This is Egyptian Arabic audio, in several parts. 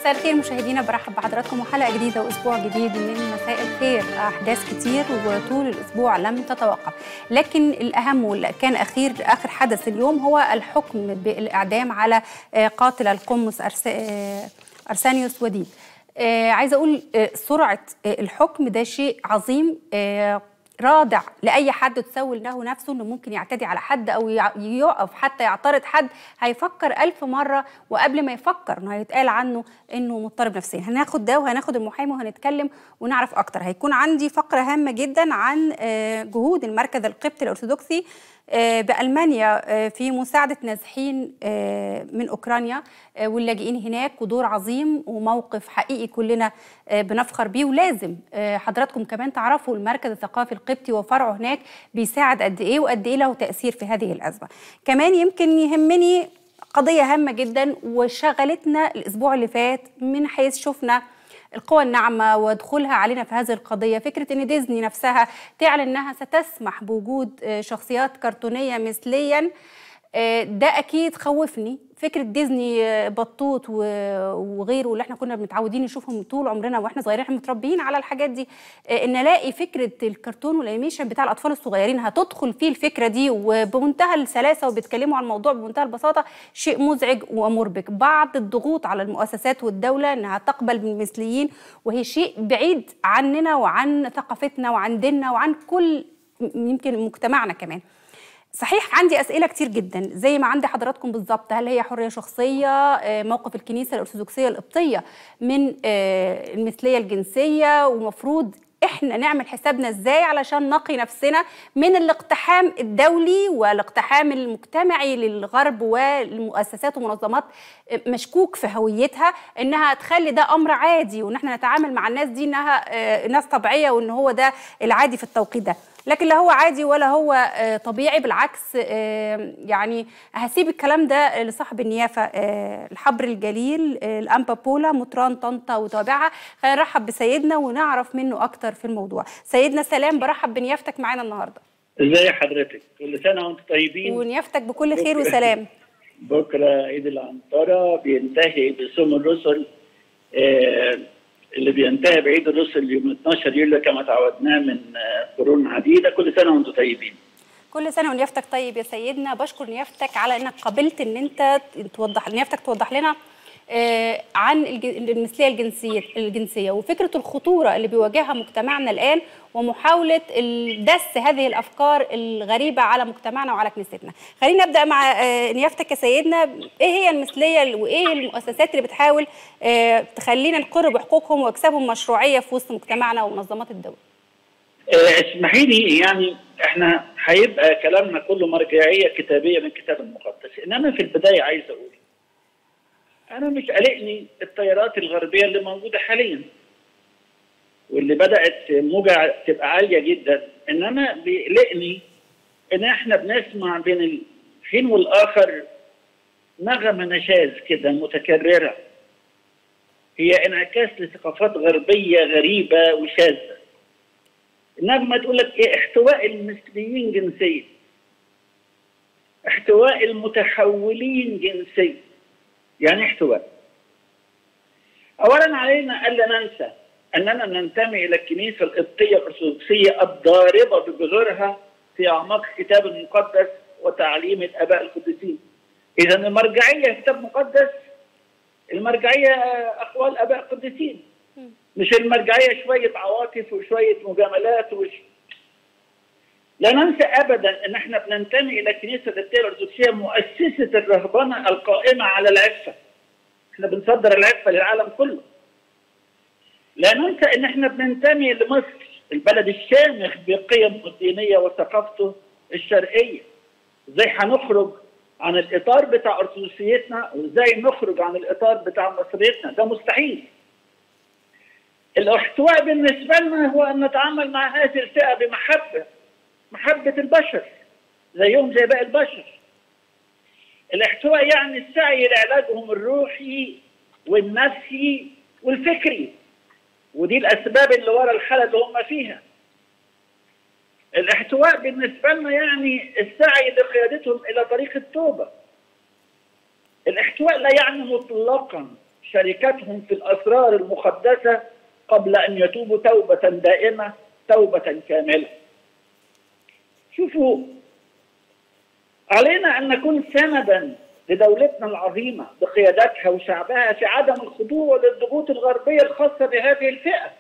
مساء الخير مشاهدينا برحب بحضراتكم وحلقه جديده واسبوع جديد من مساء الخير احداث كتير وطول الاسبوع لم تتوقف لكن الاهم واللي كان اخير اخر حدث اليوم هو الحكم بالاعدام على قاتل القمص ارسانيوس وديد عايزه اقول سرعه الحكم ده شيء عظيم رادع لاي حد تسول له نفسه انه ممكن يعتدي على حد او يقف حتى يعترض حد هيفكر ألف مره وقبل ما يفكر انه هيتقال عنه انه مضطرب نفسيا هناخد ده وهناخد المحامي وهنتكلم ونعرف اكتر هيكون عندي فقره هامه جدا عن جهود المركز القبطي الارثوذكسي بألمانيا في مساعدة نازحين من أوكرانيا واللاجئين هناك ودور عظيم وموقف حقيقي كلنا بنفخر بيه ولازم حضراتكم كمان تعرفوا المركز الثقافي القبطي وفرعه هناك بيساعد قد إيه وقد إيه له تأثير في هذه الأزمة كمان يمكن يهمني قضية هامة جدا وشغلتنا الأسبوع اللي فات من حيث شفنا القوى الناعمه ودخولها علينا في هذه القضيه فكره ان ديزني نفسها تعلن انها ستسمح بوجود شخصيات كرتونيه مثليا ده اكيد خوفني فكره ديزني بطوط وغيره اللي احنا كنا متعودين نشوفهم طول عمرنا واحنا صغيرين احنا متربيين على الحاجات دي ان الاقي فكره الكرتون والانيميشن بتاع الاطفال الصغيرين هتدخل فيه الفكره دي وبمنتهى السلاسه وبيتكلموا عن الموضوع بمنتهى البساطه شيء مزعج ومربك بعض الضغوط على المؤسسات والدوله انها تقبل بالمثليين وهي شيء بعيد عننا وعن ثقافتنا وعن ديننا وعن كل يمكن مجتمعنا كمان صحيح عندي اسئله كتير جدا زي ما عندي حضراتكم بالظبط هل هي حريه شخصيه موقف الكنيسه الارثوذكسيه القبطيه من المثليه الجنسيه ومفروض احنا نعمل حسابنا ازاي علشان نقي نفسنا من الاقتحام الدولي والاقتحام المجتمعي للغرب والمؤسسات ومنظمات مشكوك في هويتها انها تخلي ده امر عادي وان احنا نتعامل مع الناس دي انها ناس طبيعيه وان هو ده العادي في التوقيت ده لكن لا هو عادي ولا هو طبيعي بالعكس يعني هسيب الكلام ده لصاحب النيافه الحبر الجليل الانبا بولا مطران طنطا وتابعها خلينا نرحب بسيدنا ونعرف منه اكتر في الموضوع سيدنا سلام برحب بنيافتك معانا النهارده ازي حضرتك كل سنه وانتم طيبين ونيافتك بكل خير وسلام بكره عيد العنطره بينتهي بصوم الرسل آه اللي بينتهي بعيد الرسل يوم 12 يوليو كما تعودناه من قرون عديده كل سنه وانتم طيبين. كل سنه ونيافتك طيب يا سيدنا بشكر نيافتك على انك قبلت ان انت توضح نيافتك توضح لنا آه عن المثليه الجنسيه الجنسيه وفكره الخطوره اللي بيواجهها مجتمعنا الان ومحاوله دس هذه الافكار الغريبه على مجتمعنا وعلى كنيستنا. خلينا نبدا مع آه نيافتك يا سيدنا ايه هي المثليه وايه المؤسسات اللي بتحاول آه تخلينا نقر بحقوقهم واكسبهم مشروعيه في وسط مجتمعنا ومنظمات الدوله. اسمحي لي يعني احنا هيبقى كلامنا كله مرجعيه كتابيه من الكتاب المقدس انما في البدايه عايز اقول انا مش قلقني التيارات الغربيه اللي موجوده حاليا واللي بدات موجة تبقى عاليه جدا انما بيقلقني ان احنا بنسمع بين الحين والاخر نغمه نشاز كده متكرره هي انعكاس لثقافات غربيه غريبه وشاذه النغمه تقول لك ايه احتواء المثليين جنسيا احتواء المتحولين جنسيا يعني احتواء اولا علينا الا ننسى اننا ننتمي الى الكنيسه القبطيه الارثوذكسيه الضاربه بجذورها في اعماق الكتاب المقدس وتعليم الاباء القديسين اذا المرجعيه كتاب مقدس المرجعيه اقوال اباء قديسين مش المرجعيه شويه عواطف وشويه مجاملات وش لا ننسى ابدا ان احنا بننتمي الى الكنيسه القبطيه الارثوذكسيه مؤسسه الرهبنه القائمه على العفه. احنا بنصدر العفه للعالم كله. لا ننسى ان احنا بننتمي لمصر البلد الشامخ بقيمه الدينيه وثقافته الشرقيه. ازاي هنخرج عن الاطار بتاع ارثوذكسيتنا وازاي نخرج عن الاطار بتاع مصريتنا ده مستحيل. الاحتواء بالنسبه لنا هو ان نتعامل مع هذه الفئه بمحبه محبة البشر زيهم زي باقي البشر الاحتواء يعني السعي لعلاجهم الروحي والنفسي والفكري ودي الأسباب اللي ورا الحالة اللي هم فيها الاحتواء بالنسبة لنا يعني السعي لقيادتهم إلى طريق التوبة الاحتواء لا يعني مطلقا شركتهم في الاسرار المقدسه قبل ان يتوبوا توبه دائمه توبه كامله. شوفوا علينا ان نكون سندا لدولتنا العظيمه بقيادتها وشعبها في عدم الخضوع للضغوط الغربيه الخاصه بهذه الفئه.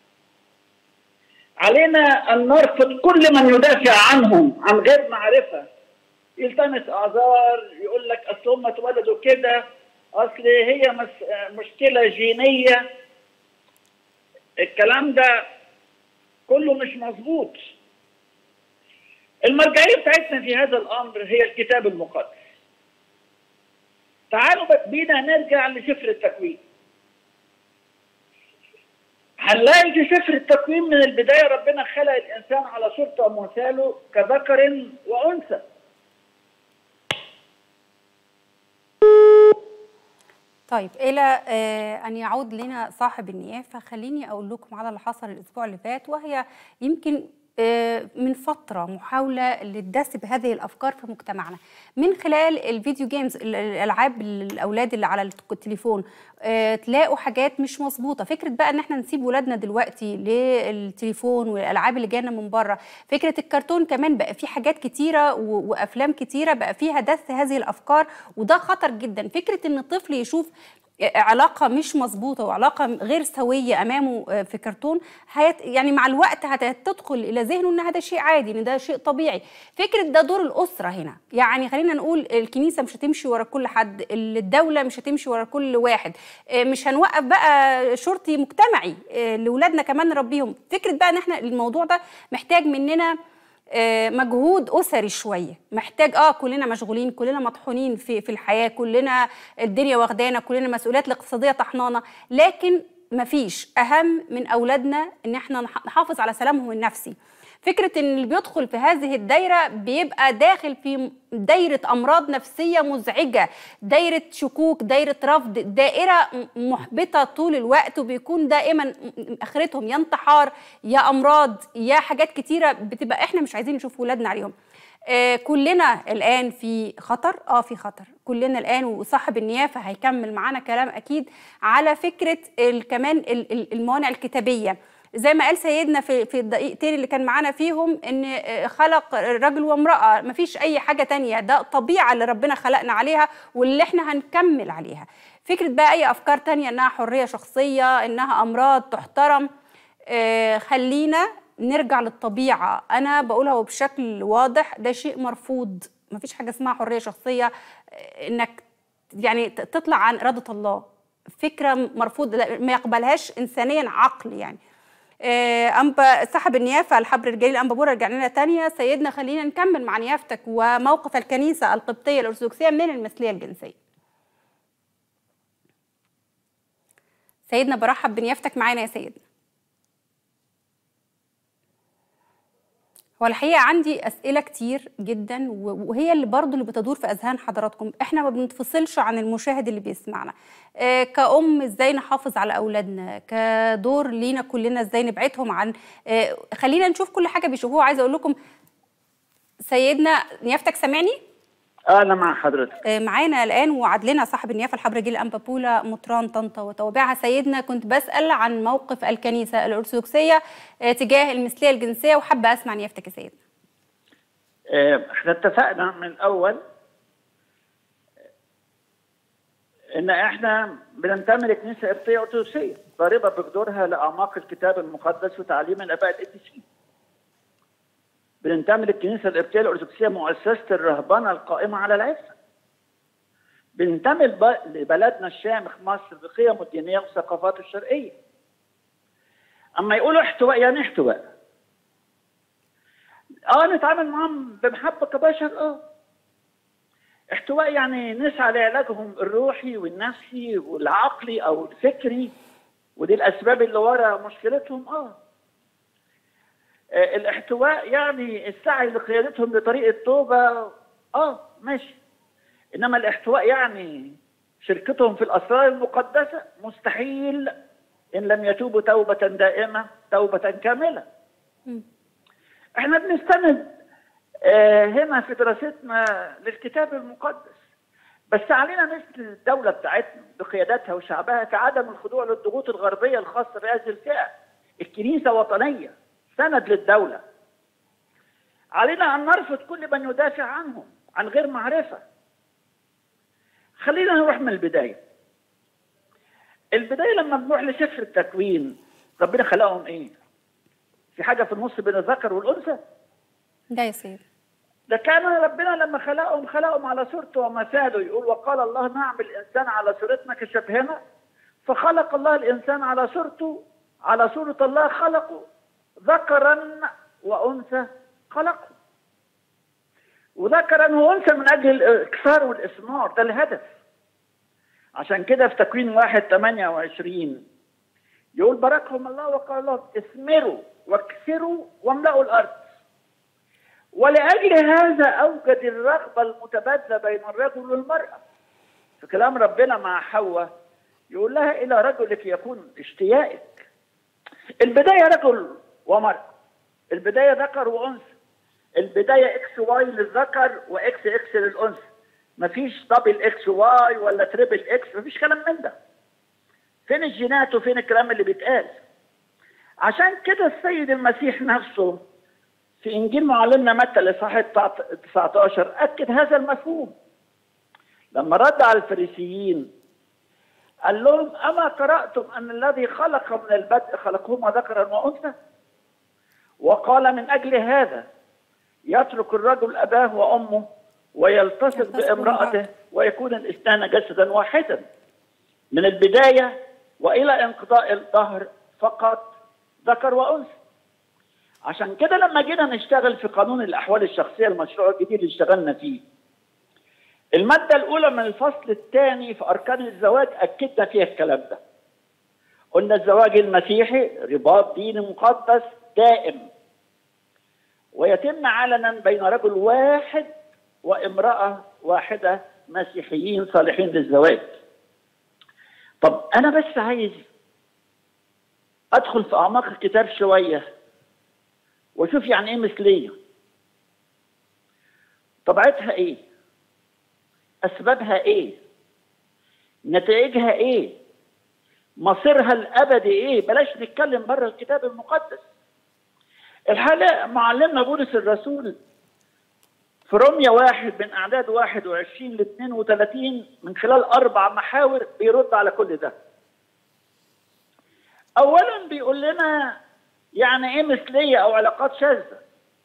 علينا ان نرفض كل من يدافع عنهم عن غير معرفه يلتمس اعذار يقول لك اصل هم اتولدوا كده اصل هي مس... مشكله جينيه الكلام ده كله مش مظبوط المرجعيه بتاعتنا في هذا الامر هي الكتاب المقدس تعالوا بينا نرجع لسفر التكوين هنلاقي في سفر التكوين من البدايه ربنا خلق الانسان على صورته ومثاله كذكر وانثى طيب الى آه ان يعود لنا صاحب النيافه خليني اقول لكم على اللي حصل الاسبوع اللي فات وهي يمكن آه من فترة محاولة للدس بهذه الأفكار في مجتمعنا من خلال الفيديو جيمز الألعاب الأولاد اللي على التليفون آه تلاقوا حاجات مش مظبوطة فكرة بقى إن احنا نسيب ولادنا دلوقتي للتليفون والألعاب اللي جانا من بره فكرة الكرتون كمان بقى في حاجات كتيرة وأفلام كتيرة بقى فيها دس هذه الأفكار وده خطر جدا فكرة إن الطفل يشوف علاقة مش مظبوطة وعلاقة غير سوية أمامه في كرتون هيت يعني مع الوقت هتدخل إلى ذهنه إن هذا شيء عادي إن ده شيء طبيعي فكرة ده دور الأسرة هنا يعني خلينا نقول الكنيسة مش هتمشي ورا كل حد الدولة مش هتمشي ورا كل واحد مش هنوقف بقى شرطي مجتمعي لولادنا كمان نربيهم فكرة بقى إن إحنا الموضوع ده محتاج مننا مجهود اسري شويه محتاج اه كلنا مشغولين كلنا مطحونين في في الحياه كلنا الدنيا واخدانا كلنا مسؤوليات الاقتصاديه طحنانه لكن مفيش اهم من اولادنا ان احنا نحافظ على سلامهم النفسي فكره ان اللي بيدخل في هذه الدايره بيبقى داخل في دايره امراض نفسيه مزعجه دايره شكوك دايره رفض دائره محبطه طول الوقت وبيكون دائما اخرتهم يا انتحار يا امراض يا حاجات كتيره بتبقى احنا مش عايزين نشوف ولادنا عليهم آه كلنا الان في خطر اه في خطر كلنا الان وصاحب النيافه هيكمل معانا كلام اكيد على فكره كمان الموانع الكتابيه زي ما قال سيدنا في في الدقيقتين اللي كان معانا فيهم ان خلق رجل وامراه ما فيش اي حاجه تانية ده طبيعه اللي ربنا خلقنا عليها واللي احنا هنكمل عليها فكره بقى اي افكار تانية انها حريه شخصيه انها امراض تحترم آه خلينا نرجع للطبيعه انا بقولها بشكل واضح ده شيء مرفوض ما فيش حاجه اسمها حريه شخصيه انك يعني تطلع عن اراده الله فكره مرفوض ما يقبلهاش انسانيا عقل يعني أنبا صاحب النيافة الحبر الرجالي الأنبا بورا رجع لنا تانية سيدنا خلينا نكمل مع نيافتك وموقف الكنيسة القبطية الأرثوذكسية من المثلية الجنسية سيدنا برحب بنيافتك معانا يا سيدنا هو الحقيقة عندي أسئلة كتير جدا وهي اللي برضو اللي بتدور في أذهان حضراتكم إحنا ما بنتفصلش عن المشاهد اللي بيسمعنا آه كأم إزاي نحافظ على أولادنا كدور لينا كلنا إزاي نبعدهم عن آه خلينا نشوف كل حاجة بيشوفوها عايزة أقول لكم سيدنا نيافتك سامعني؟ انا مع حضرتك معانا الان وعد لنا صاحب النيافه الحبر جيل انبابولا مطران طنطا وتوابعها سيدنا كنت بسال عن موقف الكنيسه الارثوذكسيه تجاه المثليه الجنسيه وحابه اسمع نيافتك يا سيدنا احنا اتفقنا من الاول ان احنا بننتمي لكنيسه قبطيه ارثوذكسيه ضاربه بجذورها لاعماق الكتاب المقدس وتعليم الاباء القديسين بننتمي للكنيسه القبطيه الارثوذكسيه مؤسسه الرهبنه القائمه على العفه. بننتمي لبلدنا الشامخ مصر بقيمه الدينيه والثقافات الشرقيه. اما يقولوا احتواء يعني احتواء. اه نتعامل معاهم بمحبه كبشر اه. احتواء يعني نسعى لعلاجهم الروحي والنفسي والعقلي او الفكري ودي الاسباب اللي ورا مشكلتهم اه. الاحتواء يعني السعي لقيادتهم لطريق التوبه اه ماشي انما الاحتواء يعني شركتهم في الاسرار المقدسه مستحيل ان لم يتوبوا توبه دائمه توبه كامله احنا بنستند آه هنا في دراستنا للكتاب المقدس بس علينا مثل الدولة بتاعتنا بقيادتها وشعبها كعدم الخضوع للضغوط الغربية الخاصة بهذه الفئة الكنيسة وطنية سند للدولة علينا أن نرفض كل من يدافع عنهم عن غير معرفة خلينا نروح من البداية البداية لما بنروح لسفر التكوين ربنا خلقهم ايه في حاجة في النص بين الذكر والأنثى ده يا سيدي ده كان ربنا لما خلقهم خلقهم على صورته ومثاله يقول وقال الله نعمل الإنسان على صورتنا كشبهنا فخلق الله الإنسان على صورته على صورة الله خلقه ذكرا وأنثى خلقه وذكرا وأنثى من أجل الإكثار والإثمار ده الهدف عشان كده في تكوين واحد 28 يقول باركهم الله وقال لهم اثمروا واكثروا واملأوا الأرض ولأجل هذا أوجد الرغبة المتبادلة بين الرجل والمرأة في كلام ربنا مع حواء يقول لها إلى رجلك يكون اشتياقك البداية رجل ومرأة البداية ذكر وأنثى البداية اكس واي للذكر واكس اكس للأنثى مفيش دبل اكس واي ولا تريبل اكس مفيش كلام من ده فين الجينات وفين الكلام اللي بيتقال عشان كده السيد المسيح نفسه في انجيل معلمنا متى الاصحاح 19 اكد هذا المفهوم لما رد على الفريسيين قال لهم اما قراتم ان الذي خلق من البدء خلقهما ذكرا وانثى وقال من اجل هذا يترك الرجل اباه وامه ويلتصق بامراته ويكون الاثنان جسدا واحدا من البدايه والى انقضاء الظهر فقط ذكر وانثى عشان كده لما جينا نشتغل في قانون الاحوال الشخصيه المشروع الجديد اللي اشتغلنا فيه المادة الأولى من الفصل الثاني في أركان الزواج أكدنا فيها الكلام ده. قلنا الزواج المسيحي رباط ديني مقدس دائم. ويتم علنا بين رجل واحد وامرأة واحدة مسيحيين صالحين للزواج. طب أنا بس عايز أدخل في أعماق الكتاب شوية واشوف يعني ايه مثليه طبيعتها ايه اسبابها ايه نتائجها ايه مصيرها الابدي ايه بلاش نتكلم بره الكتاب المقدس الحقيقه معلمنا بولس الرسول في روميا واحد من اعداد 21 ل 32 من خلال اربع محاور بيرد على كل ده. اولا بيقول لنا يعني ايه مثليه او علاقات شاذه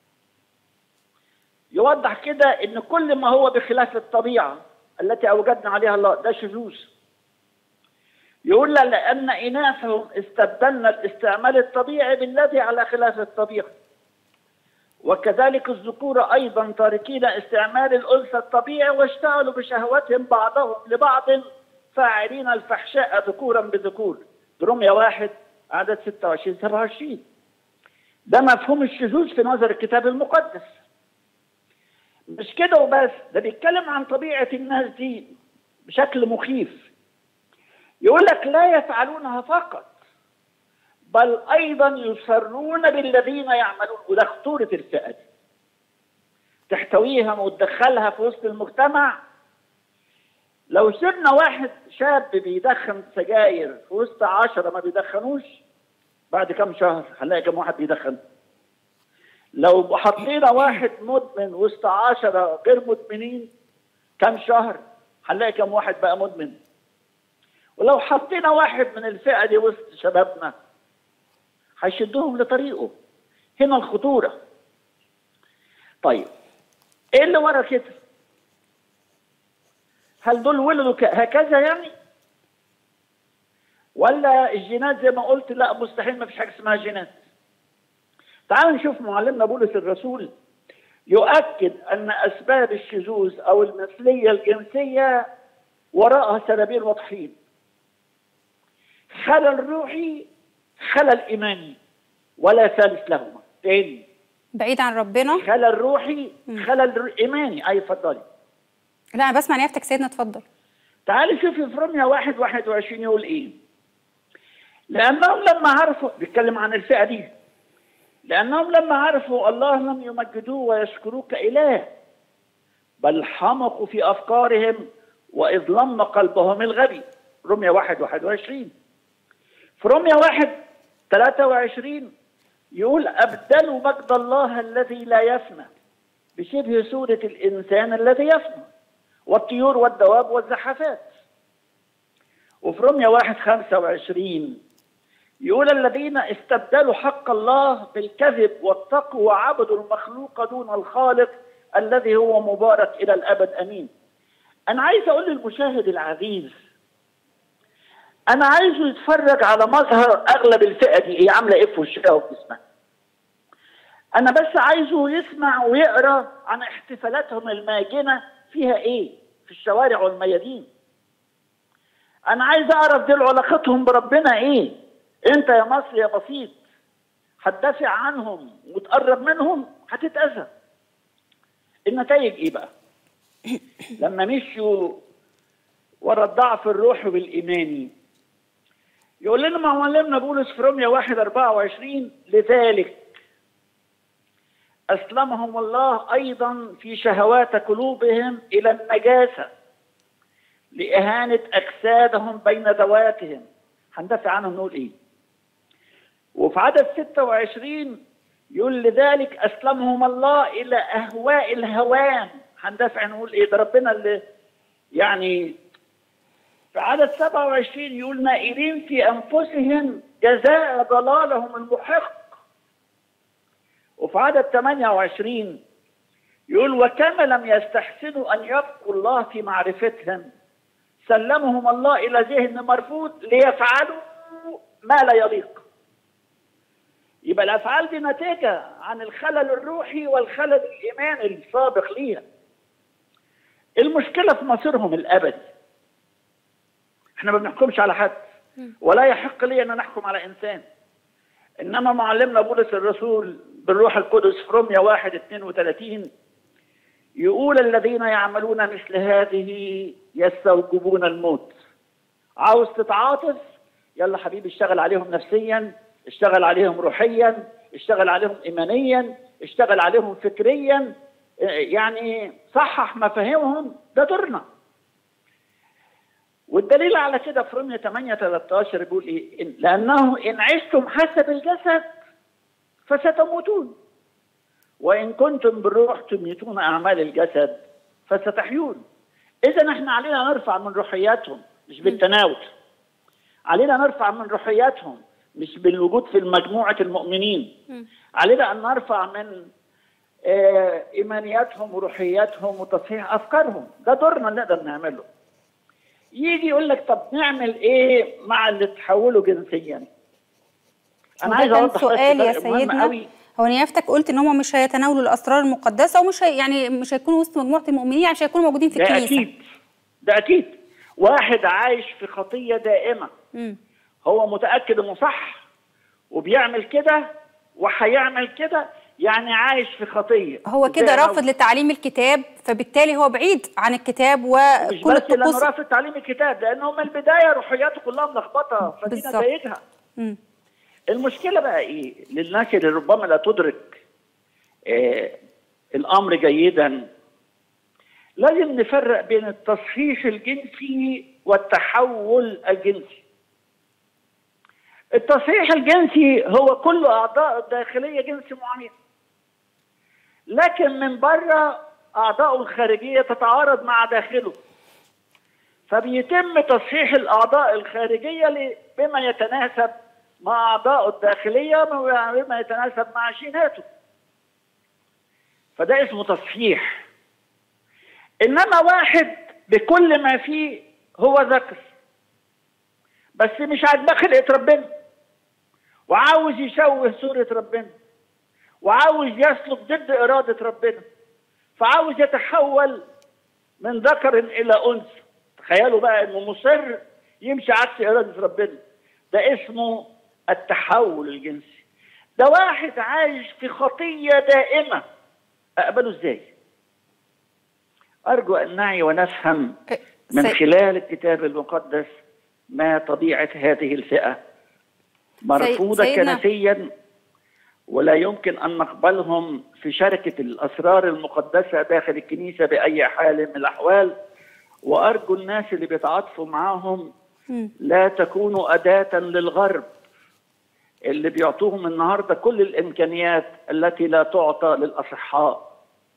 يوضح كده ان كل ما هو بخلاف الطبيعه التي اوجدنا عليها الله ده شذوذ يقول لان اناثهم استبدلنا الاستعمال الطبيعي بالذي على خلاف الطبيعه وكذلك الذكور ايضا تاركين استعمال الانثى الطبيعي واشتغلوا بشهوتهم بعضهم لبعض فاعلين الفحشاء ذكورا بذكور رمية واحد عدد 26 27 ده مفهوم الشذوذ في نظر الكتاب المقدس مش كده وبس ده بيتكلم عن طبيعة الناس دي بشكل مخيف يقول لك لا يفعلونها فقط بل أيضا يصرون بالذين يعملون وده خطورة الفئة دي تحتويها وتدخلها في وسط المجتمع لو سيبنا واحد شاب بيدخن سجاير في وسط عشرة ما بيدخنوش بعد كم شهر هنلاقي كم واحد بيدخن لو حطينا واحد مدمن وسط عشرة غير مدمنين كم شهر هنلاقي كم واحد بقى مدمن ولو حطينا واحد من الفئة دي وسط شبابنا هيشدهم لطريقه هنا الخطورة طيب ايه اللي ورا كده هل دول ولدوا هكذا يعني ولا الجينات زي ما قلت لا مستحيل ما فيش حاجه اسمها جينات تعالوا نشوف معلمنا بولس الرسول يؤكد ان اسباب الشذوذ او المثليه الجنسيه وراءها سببين واضحين خلل روحي خلل ايماني ولا ثالث لهما تاني بعيد عن ربنا خلل روحي خلل ايماني اي اتفضلي لا انا بسمع نيافتك سيدنا اتفضل تعالي شوفي في رمية واحد واحد وعشرين يقول ايه لأنهم لما عرفوا بيتكلم عن الفئة دي لأنهم لما عرفوا الله لم يمجدوه ويشكروه كإله بل حمقوا في أفكارهم وإذ لم قلبهم الغبي رمية واحد واحد وعشرين في رمية واحد ثلاثة وعشرين يقول أبدلوا مجد الله الذي لا يفنى بشبه صورة الإنسان الذي يفنى والطيور والدواب والزحفات وفي رمية واحد خمسة وعشرين يقول الذين استبدلوا حق الله بالكذب والتقوى وعبدوا المخلوق دون الخالق الذي هو مبارك إلى الأبد أمين أنا عايز أقول للمشاهد العزيز أنا عايزه يتفرج على مظهر أغلب الفئة دي إيه عاملة إيه في وشها وفي جسمها أنا بس عايزه يسمع ويقرأ عن احتفالاتهم الماجنة فيها إيه في الشوارع والميادين أنا عايز أعرف دول علاقتهم بربنا إيه أنت يا مصر يا بسيط هتدافع عنهم وتقرب منهم هتتأذى النتائج إيه بقى لما مشوا ورا الضعف الروحي والإيماني يقول لنا معلمنا بولس في روميا 1 24 لذلك أسلمهم الله أيضا في شهوات قلوبهم إلى النجاسة لإهانة أجسادهم بين ذواتهم هندافع عنهم نقول إيه وفي عدد 26 يقول لذلك أسلمهم الله إلى أهواء الهوان هندافع نقول إيه ده ربنا اللي يعني في عدد 27 يقول نائلين في أنفسهم جزاء ضلالهم المحق وفي عدد 28 يقول وكما لم يستحسنوا أن يبقوا الله في معرفتهم سلمهم الله إلى ذهن مرفوض ليفعلوا ما لا يليق يبقى الأفعال دي نتيجة عن الخلل الروحي والخلل الإيماني السابق ليها المشكلة في مصيرهم الأبدي احنا ما بنحكمش على حد ولا يحق لي ان نحكم على انسان انما معلمنا بولس الرسول بالروح القدس في روميا 1 32 يقول الذين يعملون مثل هذه يستوجبون الموت عاوز تتعاطف يلا حبيبي اشتغل عليهم نفسيا اشتغل عليهم روحيا اشتغل عليهم ايمانيا اشتغل عليهم فكريا يعني صحح مفاهيمهم ده دورنا والدليل على كده في رمية 8 13 بيقول ايه؟ إن لأنه إن عشتم حسب الجسد فستموتون وإن كنتم بالروح تميتون أعمال الجسد فستحيون إذا احنا علينا نرفع من روحياتهم مش بالتناول علينا نرفع من روحياتهم مش بالوجود في مجموعة المؤمنين علينا أن نرفع من آه إيمانياتهم وروحياتهم وتصحيح أفكارهم ده دورنا اللي نقدر نعمله يجي يقول لك طب نعمل ايه مع اللي تحولوا جنسيا انا عايز اوضح سؤال يا سيدنا هو نيافتك قلت ان هم مش هيتناولوا الاسرار المقدسه ومش هي يعني مش هيكونوا وسط مجموعه المؤمنين يعني مش هيكونوا موجودين في ده الكنيسه اكيد ده اكيد واحد عايش في خطيه دائمه مم. هو متاكد انه صح وبيعمل كده وهيعمل كده يعني عايش في خطيه هو كده زي ما رافض لتعليم الكتاب فبالتالي هو بعيد عن الكتاب مش وكل بس لانه الطقوس رافض تعليم الكتاب لان هم البدايه روحياته كلها ملخبطه فدي بالظبط. نتائجها مم. المشكله بقى ايه للناس اللي ربما لا تدرك آه الامر جيدا لازم نفرق بين التصحيح الجنسي والتحول الجنسي التصحيح الجنسي هو كل اعضاء الداخليه جنس معين لكن من بره اعضاءه الخارجيه تتعارض مع داخله فبيتم تصحيح الاعضاء الخارجيه ل- بما يتناسب مع اعضائه الداخليه بما يتناسب مع جيناته فده اسمه تصحيح انما واحد بكل ما فيه هو ذكر بس مش عاجباه خلقه ربنا وعاوز يشوه صوره ربنا وعاوز يسلك ضد اراده ربنا فعاوز يتحول من ذكر الى انثى تخيلوا بقى انه مصر يمشي عكس اراده ربنا ده اسمه التحول الجنسي ده واحد عايش في خطيه دائمه اقبله ازاي ارجو ان نعي ونفهم إيه، من سي- خلال الكتاب المقدس ما طبيعه هذه الفئه مرفوضه سيدنا. كنسيا ولا يمكن ان نقبلهم في شركه الاسرار المقدسه داخل الكنيسه باي حال من الاحوال وارجو الناس اللي بيتعاطفوا معاهم مم. لا تكونوا اداه للغرب اللي بيعطوهم النهارده كل الامكانيات التي لا تعطى للاصحاء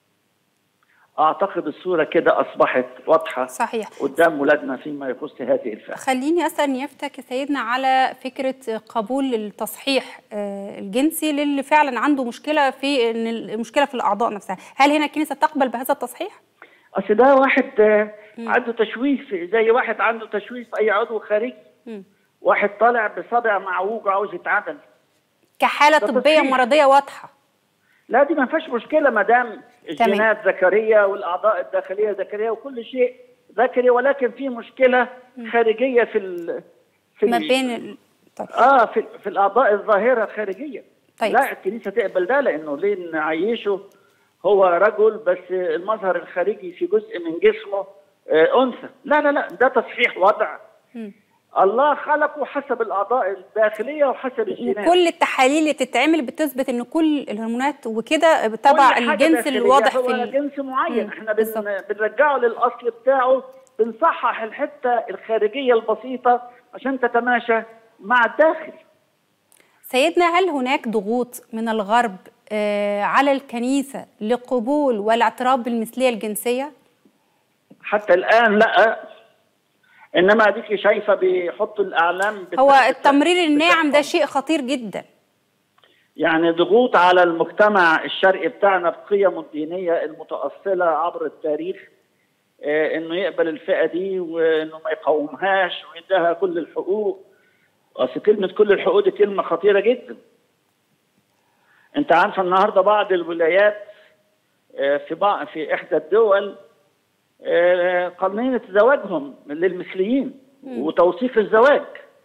اعتقد الصوره كده اصبحت واضحه صحيح قدام ولادنا فيما يخص هذه الفئه خليني اسال نيافتك يا سيدنا على فكره قبول التصحيح آه، الجنسي للي فعلا عنده مشكله في ان المشكله في الاعضاء نفسها هل هنا الكنيسه تقبل بهذا التصحيح اصل ده واحد آه، عنده تشويه في- زي واحد عنده تشويه في اي عضو خارجي مم. واحد طالع بصابع معوج عاوز يتعدل كحاله ده طبيه تصحيح. مرضيه واضحه لا دي ما فيهاش مشكله ما دام الجينات ذكريه والاعضاء الداخليه ذكريه وكل شيء ذكري ولكن في مشكله خارجيه في ال... في ما ال- بين ال... طيب. اه في, في الاعضاء الظاهره الخارجيه طيب. لا الكنيسه تقبل ده لانه ليه نعيشه هو رجل بس المظهر الخارجي في جزء من جسمه آه انثى لا لا لا ده تصحيح وضع مم. الله خلقه حسب الاعضاء الداخليه وحسب الجينات وكل التحاليل اللي بتتعمل بتثبت ان كل الهرمونات وكده تبع كل حاجة الجنس داخلية الواضح هو في ال... جنس معين مم، احنا بالظبط. بن... بنرجعه للاصل بتاعه بنصحح الحته الخارجيه البسيطه عشان تتماشى مع الداخل سيدنا هل هناك ضغوط من الغرب آه، على الكنيسه لقبول والاعتراف بالمثليه الجنسيه؟ حتى الان لا انما اديك شايفه بيحطوا الاعلام بت- هو بت- التمرير الناعم ده بتاعهم. شيء خطير جدا يعني ضغوط على المجتمع الشرقي بتاعنا بقيمه الدينيه المتاصله عبر التاريخ آه، انه يقبل الفئه دي وانه ما يقاومهاش ويديها كل الحقوق اصل كلمه كل الحقوق دي كلمه خطيره جدا انت عارفه النهارده بعض الولايات آه، في بعض في احدى الدول آه، قانونيه زواجهم للمثليين وتوثيق الزواج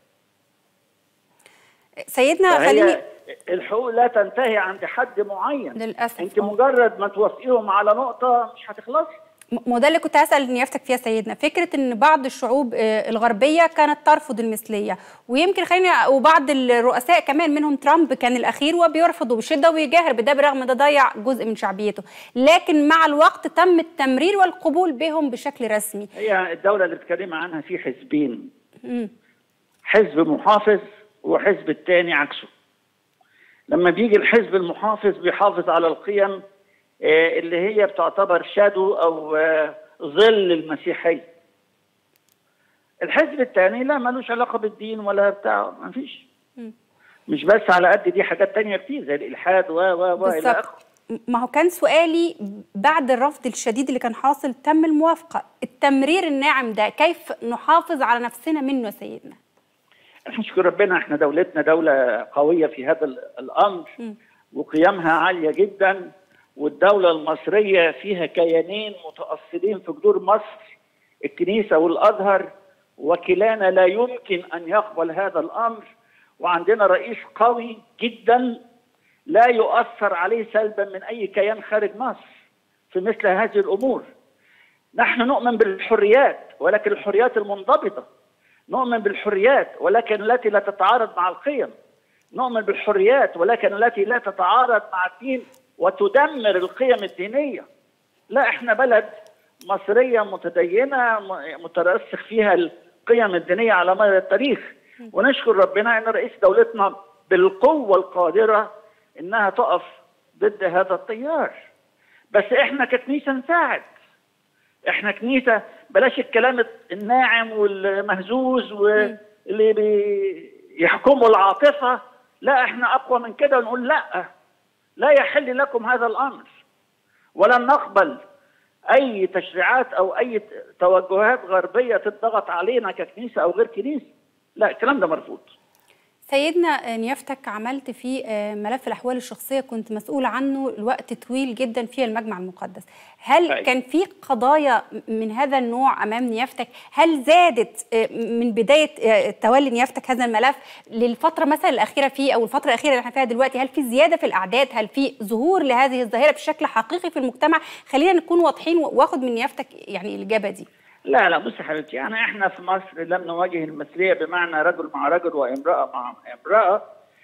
سيدنا فهي خليني الحقوق لا تنتهي عند حد معين للاسف انت آه. مجرد ما توافقيهم على نقطه مش هتخلصي م- ما ده اللي كنت هسأل نيافتك فيها سيدنا فكرة ان بعض الشعوب آه، الغربية كانت ترفض المثلية ويمكن خلينا وبعض الرؤساء كمان منهم ترامب كان الأخير وبيرفضوا بشدة وبيجاهر بده برغم ان ده ضيع جزء من شعبيته لكن مع الوقت تم التمرير والقبول بهم بشكل رسمي هي الدوله اللي بتكلمي عنها في حزبين مم. حزب محافظ وحزب التاني عكسه لما بيجي الحزب المحافظ بيحافظ على القيم آه، اللي هي بتعتبر شادو او آه، ظل المسيحيه الحزب الثاني لا ملوش علاقه بالدين ولا بتاع ما فيش مم. مش بس على قد دي حاجات تانية كتير زي الالحاد و و و الى بالظبط اخره ما هو كان سؤالي بعد الرفض الشديد اللي كان حاصل تم الموافقة التمرير الناعم ده كيف نحافظ على نفسنا منه يا سيدنا احنا نشكر ربنا احنا دولتنا دولة قوية في هذا ال- الأمر م. وقيمها عالية جدا والدولة المصرية فيها كيانين متأصلين في جذور مصر الكنيسة والأزهر وكلانا لا يمكن أن يقبل هذا الأمر وعندنا رئيس قوي جدا لا يؤثر عليه سلبا من أي كيان خارج مصر في مثل هذه الأمور نحن نؤمن بالحريات ولكن الحريات المنضبطة نؤمن بالحريات ولكن التي لا تتعارض مع القيم نؤمن بالحريات ولكن التي لا تتعارض مع الدين وتدمر القيم الدينية لا احنا بلد مصرية متدينة م- مترسخ فيها القيم الدينية على مدى التاريخ ونشكر ربنا ان رئيس دولتنا بالقوة القادرة انها تقف ضد هذا التيار بس احنا ككنيسة نساعد احنا كنيسه بلاش الكلام الناعم والمهزوز واللي بيحكموا العاطفه لا احنا اقوى من كده ونقول لا لا يحل لكم هذا الامر ولن نقبل اي تشريعات او اي توجهات غربيه تضغط علينا ككنيسه او غير كنيسه لا الكلام ده مرفوض سيدنا نيافتك عملت في ملف الأحوال الشخصية كنت مسؤول عنه الوقت طويل جدا في المجمع المقدس هل أي. كان في قضايا من هذا النوع أمام نيافتك هل زادت من بداية تولي نيافتك هذا الملف للفترة مثلا الأخيرة فيه أو الفترة الأخيرة اللي احنا فيها دلوقتي هل في زيادة في الأعداد هل في ظهور لهذه الظاهرة بشكل حقيقي في المجتمع خلينا نكون واضحين واخد من نيافتك يعني الإجابة دي لا لا بصي حبيبتي يعني احنا في مصر لم نواجه المثليه بمعنى رجل مع رجل وامراه مع امراه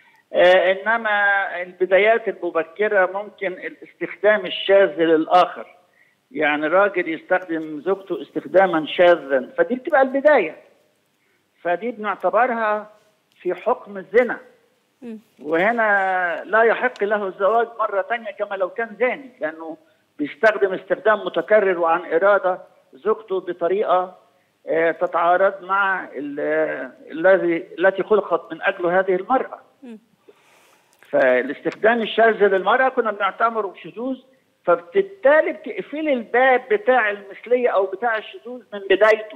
آه انما البدايات المبكره ممكن الاستخدام الشاذ للاخر يعني راجل يستخدم زوجته استخداما شاذا فدي بتبقى البدايه فدي بنعتبرها في حكم الزنا مم. وهنا لا يحق له الزواج مرة تانية كما لو كان زاني لأنه بيستخدم استخدام متكرر وعن إرادة زوجته بطريقة آه، تتعارض مع ال- آه، الذي التي خلقت من أجل هذه المرأة مم. فالاستخدام الشاذ للمرأة كنا بنعتبره شذوذ فبالتالي بتقفل الباب بتاع المثلية أو بتاع الشذوذ من بدايته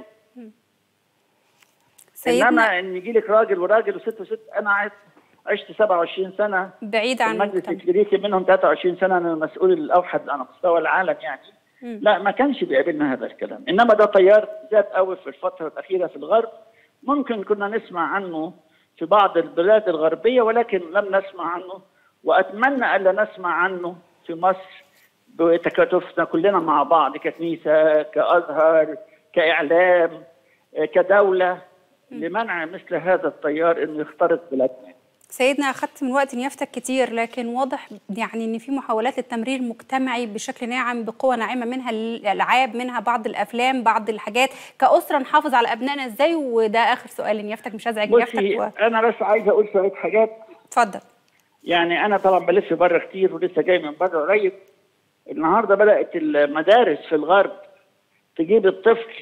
سيدنا إنما إن يجي لك راجل وراجل وست وست أنا عشت عشت 27 سنة بعيد في عن المجلس المجتمع الكليريكي منهم 23 سنه انا المسؤول الاوحد على مستوى العالم يعني مم. لا ما كانش بيقابلنا هذا الكلام انما ده تيار زاد قوي في الفتره الاخيره في الغرب ممكن كنا نسمع عنه في بعض البلاد الغربيه ولكن لم نسمع عنه واتمنى الا نسمع عنه في مصر بتكاتفنا كلنا مع بعض ككنيسه كازهر كاعلام آه، كدوله لمنع مثل هذا التيار انه يخترق بلادنا سيدنا أخذت من وقت نيافتك كتير لكن واضح يعني إن في محاولات للتمرير المجتمعي بشكل ناعم بقوة ناعمة منها الألعاب منها بعض الأفلام بعض الحاجات كأسرة نحافظ على أبنائنا إزاي وده آخر سؤال لنيافتك مش هزعج نيافتك بصي و... انا بس عايز اقول شويه حاجات اتفضل يعني انا طبعا بلف بره كتير ولسه جاي من بره قريب النهارده بدات المدارس في الغرب تجيب الطفل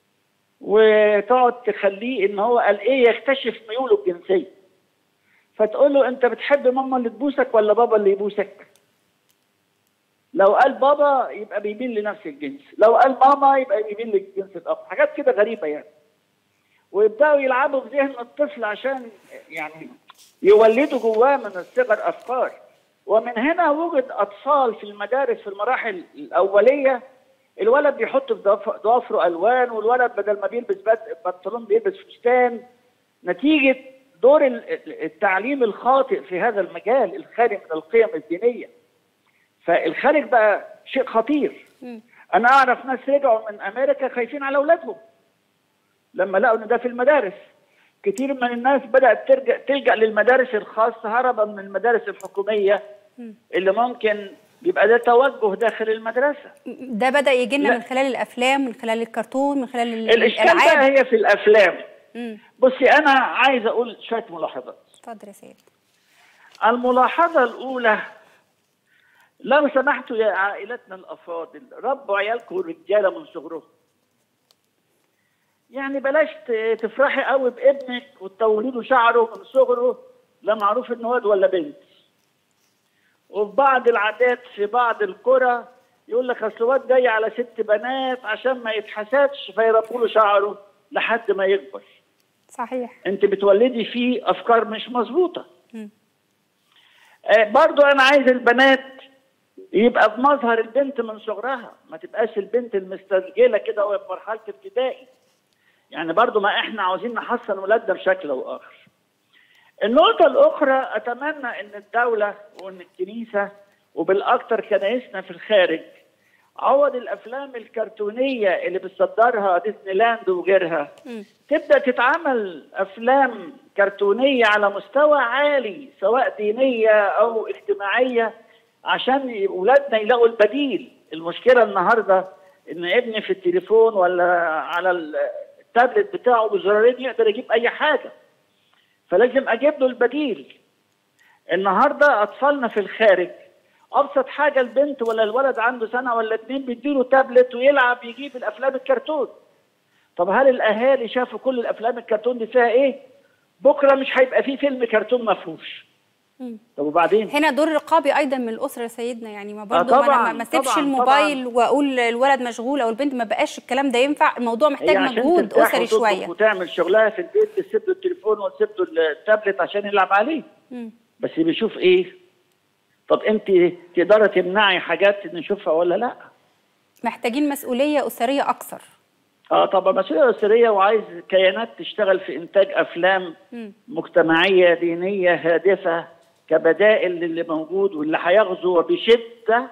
وتقعد تخليه ان هو قال ايه يكتشف ميوله الجنسيه فتقول له انت بتحب ماما اللي تبوسك ولا بابا اللي يبوسك لو قال بابا يبقى بيميل لنفس الجنس لو قال ماما يبقى بيميل للجنس الاخر حاجات كده غريبه يعني ويبداوا يلعبوا في ذهن الطفل عشان يعني يولدوا جواه من الصغر افكار ومن هنا وجد اطفال في المدارس في المراحل الاوليه الولد بيحط في ضف- ضوافره الوان والولد بدل ما بيلبس بد- بنطلون بيلبس فستان نتيجه دور ال- ال- التعليم الخاطئ في هذا المجال الخالي من القيم الدينيه فالخارج بقى شيء خطير مم. انا اعرف ناس رجعوا من امريكا خايفين على اولادهم لما لقوا ان ده في المدارس كتير من الناس بدات ترجع تلجا للمدارس الخاصه هربا من المدارس الحكوميه مم. اللي ممكن يبقى ده توجه داخل المدرسه ده بدأ يجي لنا لا. من خلال الأفلام من خلال الكرتون من خلال ال- الاشكال بقى الألعاب هي في الافلام مم. بصي انا عايز اقول شويه ملاحظات اتفضل يا سيد الملاحظه الاولى لو سمحتوا يا عائلتنا الافاضل ربوا عيالكم رجاله من صغرهم يعني بلاش ت- تفرحي قوي بابنك وتطولي له شعره من صغره لا معروف انه واد ولا بنت وفي بعض العادات في بعض القرى يقول لك اصل واد جاي على ست بنات عشان ما يتحسدش فيربوا له شعره لحد ما يكبر صحيح انت بتولدي فيه افكار مش مظبوطه مم. آه، برضو انا عايز البنات يبقى في مظهر البنت من صغرها ما تبقاش البنت المسترجله كده وهي في مرحله ابتدائي يعني برضو ما احنا عاوزين نحسن ولادنا بشكل او اخر النقطة الأخرى أتمنى أن الدولة وأن الكنيسة وبالأكثر كنايسنا في الخارج عوض الأفلام الكرتونية اللي بتصدرها ديزني لاند وغيرها مم. تبدا تتعمل افلام كرتونيه على مستوى عالي سواء دينيه او اجتماعيه عشان اولادنا يلاقوا البديل المشكله النهارده ان ابني في التليفون ولا على التابلت بتاعه بزرارين يقدر يجيب اي حاجه فلازم اجيب له البديل النهارده اطفالنا في الخارج ابسط حاجه البنت ولا الولد عنده سنه ولا اتنين بيديله تابلت ويلعب يجيب الافلام الكرتون طب هل الاهالي شافوا كل الافلام الكرتون دي فيها ايه بكره مش هيبقى فيه فيلم كرتون مفهوش مم. طب وبعدين هنا دور رقابي ايضا من الاسره يا سيدنا يعني ما برضه آه ما طبعاً، انا ما اسيبش طبعاً، الموبايل واقول الولد مشغول او البنت ما بقاش الكلام ده ينفع الموضوع محتاج هي عشان مجهود ترتاح اسري وتطبخ شويه وتعمل شغلها في البيت تسيب له التليفون وتسيب له التابلت عشان يلعب عليه مم. بس بيشوف ايه طب انت تقدري تمنعي حاجات نشوفها ولا لا محتاجين مسؤوليه اسريه اكثر اه طبعا مسؤوليه اسريه وعايز كيانات تشتغل في انتاج افلام مم. مجتمعيه دينيه هادفه كبدائل للي موجود واللي هيغزو بشده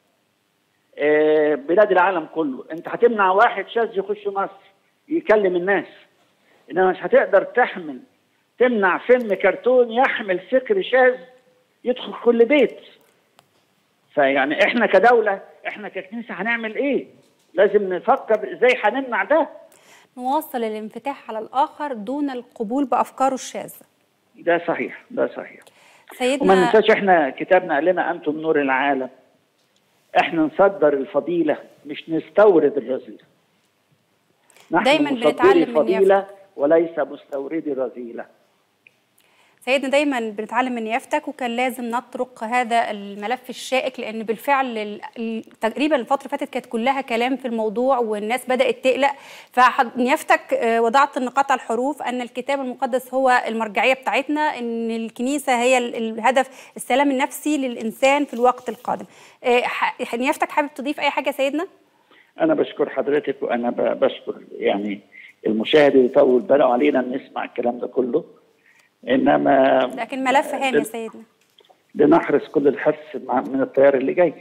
آه، بلاد العالم كله انت هتمنع واحد شاذ يخش مصر يكلم الناس انما مش هتقدر تحمل تمنع فيلم كرتون يحمل فكر شاذ يدخل كل بيت فيعني احنا كدوله احنا ككنيسه هنعمل ايه؟ لازم نفكر ازاي هنمنع ده نواصل الانفتاح على الآخر دون القبول بأفكاره الشاذة ده صحيح ده صحيح وما سيدنا ننساش احنا كتابنا قال لنا انتم نور العالم احنا نصدر الفضيله مش نستورد الرذيله نحن دايماً مصدري بنتعلم من الفضيله وليس مستوردي الرذيله سيدنا دايما بنتعلم من يافتك وكان لازم نطرق هذا الملف الشائك لان بالفعل ال- ال- تقريبا الفتره اللي فاتت كانت كلها كلام في الموضوع والناس بدات تقلق فنيافتك آه، وضعت النقاط على الحروف ان الكتاب المقدس هو المرجعيه بتاعتنا ان الكنيسه هي ال- الهدف السلام النفسي للانسان في الوقت القادم آه، ح- نيافتك حابب تضيف اي حاجه يا سيدنا انا بشكر حضرتك وانا ب- بشكر يعني المشاهد اللي يطول باله علينا نسمع الكلام ده كله انما لكن ملف هام يا سيدنا لنحرص كل الحرص مع- من التيار اللي جاي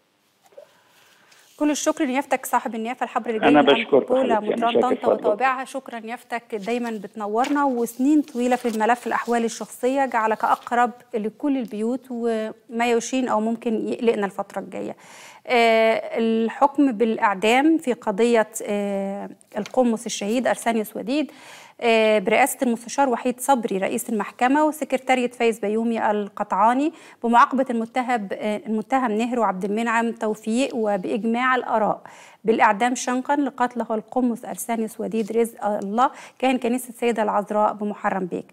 كل الشكر ليافتك صاحب النيافه الحبر اللي جاي أنا من بشكرك بولا حبيبتي، أنا مطران شاكر طنطا فضلك. وتوابعها شكرا يافتك دايما بتنورنا وسنين طويله في الملف الاحوال الشخصيه جعلك اقرب لكل البيوت وما يشين او ممكن يقلقنا الفتره الجايه. آه، الحكم بالاعدام في قضيه آه، القمص الشهيد ارسانيوس وديد آه، برئاسة المستشار وحيد صبري رئيس المحكمة وسكرتارية فايز بيومي القطعاني بمعاقبة المتهم آه، المتهم نهر وعبد المنعم توفيق وبإجماع الآراء بالإعدام شنقا لقتله القمص أرسانيوس وديد رزق الله كان كنيسة السيدة العذراء بمحرم بيك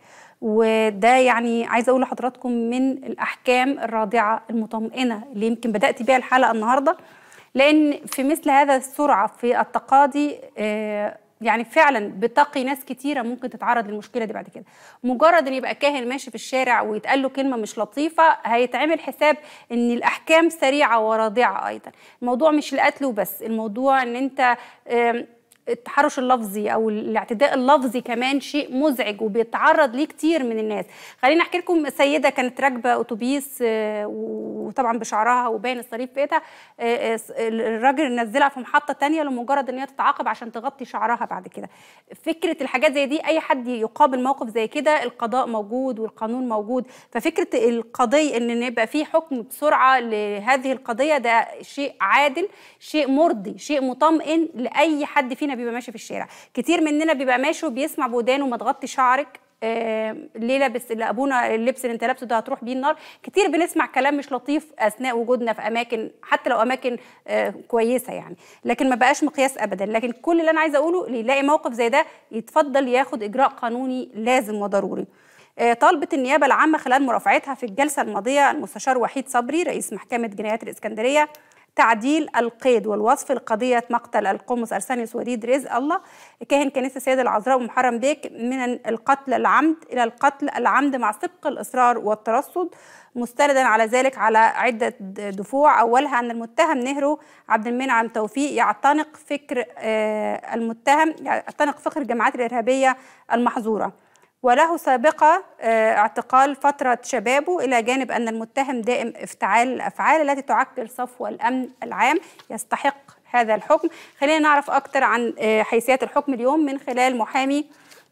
وده يعني عايزه اقول لحضراتكم من الاحكام الرادعه المطمئنه اللي يمكن بدات بيها الحلقه النهارده لان في مثل هذا السرعه في التقاضي آه، يعني فعلا بتقي ناس كتيره ممكن تتعرض للمشكله دي بعد كده مجرد ان يبقى كاهن ماشي في الشارع ويتقال له كلمه مش لطيفه هيتعمل حساب ان الاحكام سريعه ورادعه ايضا الموضوع مش القتل وبس الموضوع ان انت آم، التحرش اللفظي او الاعتداء اللفظي كمان شيء مزعج وبيتعرض ليه كتير من الناس خليني احكي لكم سيده كانت راكبه اتوبيس آه، وطبعا بشعرها وباين الصليب في ايدها آه، آه، الراجل نزلها في محطه تانية لمجرد ان هي تتعاقب عشان تغطي شعرها بعد كده فكره الحاجات زي دي اي حد يقابل موقف زي كده القضاء موجود والقانون موجود ففكره القضيه ان يبقى في حكم بسرعه لهذه القضيه ده شيء عادل شيء مرضي شيء مطمئن لاي حد فينا بيبقى ماشي في الشارع كتير مننا بيبقى ماشي وبيسمع بودانه ما تغطي شعرك آه، ليه لابس اللي ابونا اللبس اللي انت لابسه ده هتروح بيه النار كتير بنسمع كلام مش لطيف اثناء وجودنا في اماكن حتى لو اماكن آه، كويسه يعني لكن ما بقاش مقياس ابدا لكن كل اللي انا عايزه اقوله اللي يلاقي موقف زي ده يتفضل ياخد اجراء قانوني لازم وضروري آه، طالبت النيابه العامه خلال مرافعتها في الجلسه الماضيه المستشار وحيد صبري رئيس محكمه جنايات الاسكندريه تعديل القيد والوصف لقضية مقتل القمص أرسانيوس وليد رزق الله كاهن كنيسة السيدة العذراء ومحرم بيك من القتل العمد إلى القتل العمد مع سبق الإصرار والترصد مستندا على ذلك على عدة دفوع أولها أن المتهم نهرو عبد المنعم توفيق يعتنق فكر آه، المتهم يعتنق فكر الجماعات الإرهابية المحظورة وله سابقة آه، اعتقال فترة شبابه إلى جانب أن المتهم دائم افتعال الأفعال التي تعكر صفو الأمن العام يستحق هذا الحكم خلينا نعرف أكثر عن آه، حيثيات الحكم اليوم من خلال محامي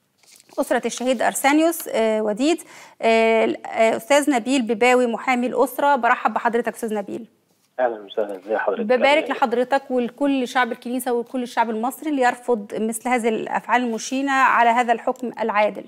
أسرة الشهيد أرسانيوس آه، وديد آه، آه، أستاذ نبيل بباوي محامي الأسرة برحب بحضرتك أستاذ نبيل اهلا وسهلا ازي حضرتك ببارك لحضرتك ولكل شعب الكنيسة ولكل الشعب المصري اللي يرفض مثل هذه الأفعال المشينة على هذا الحكم العادل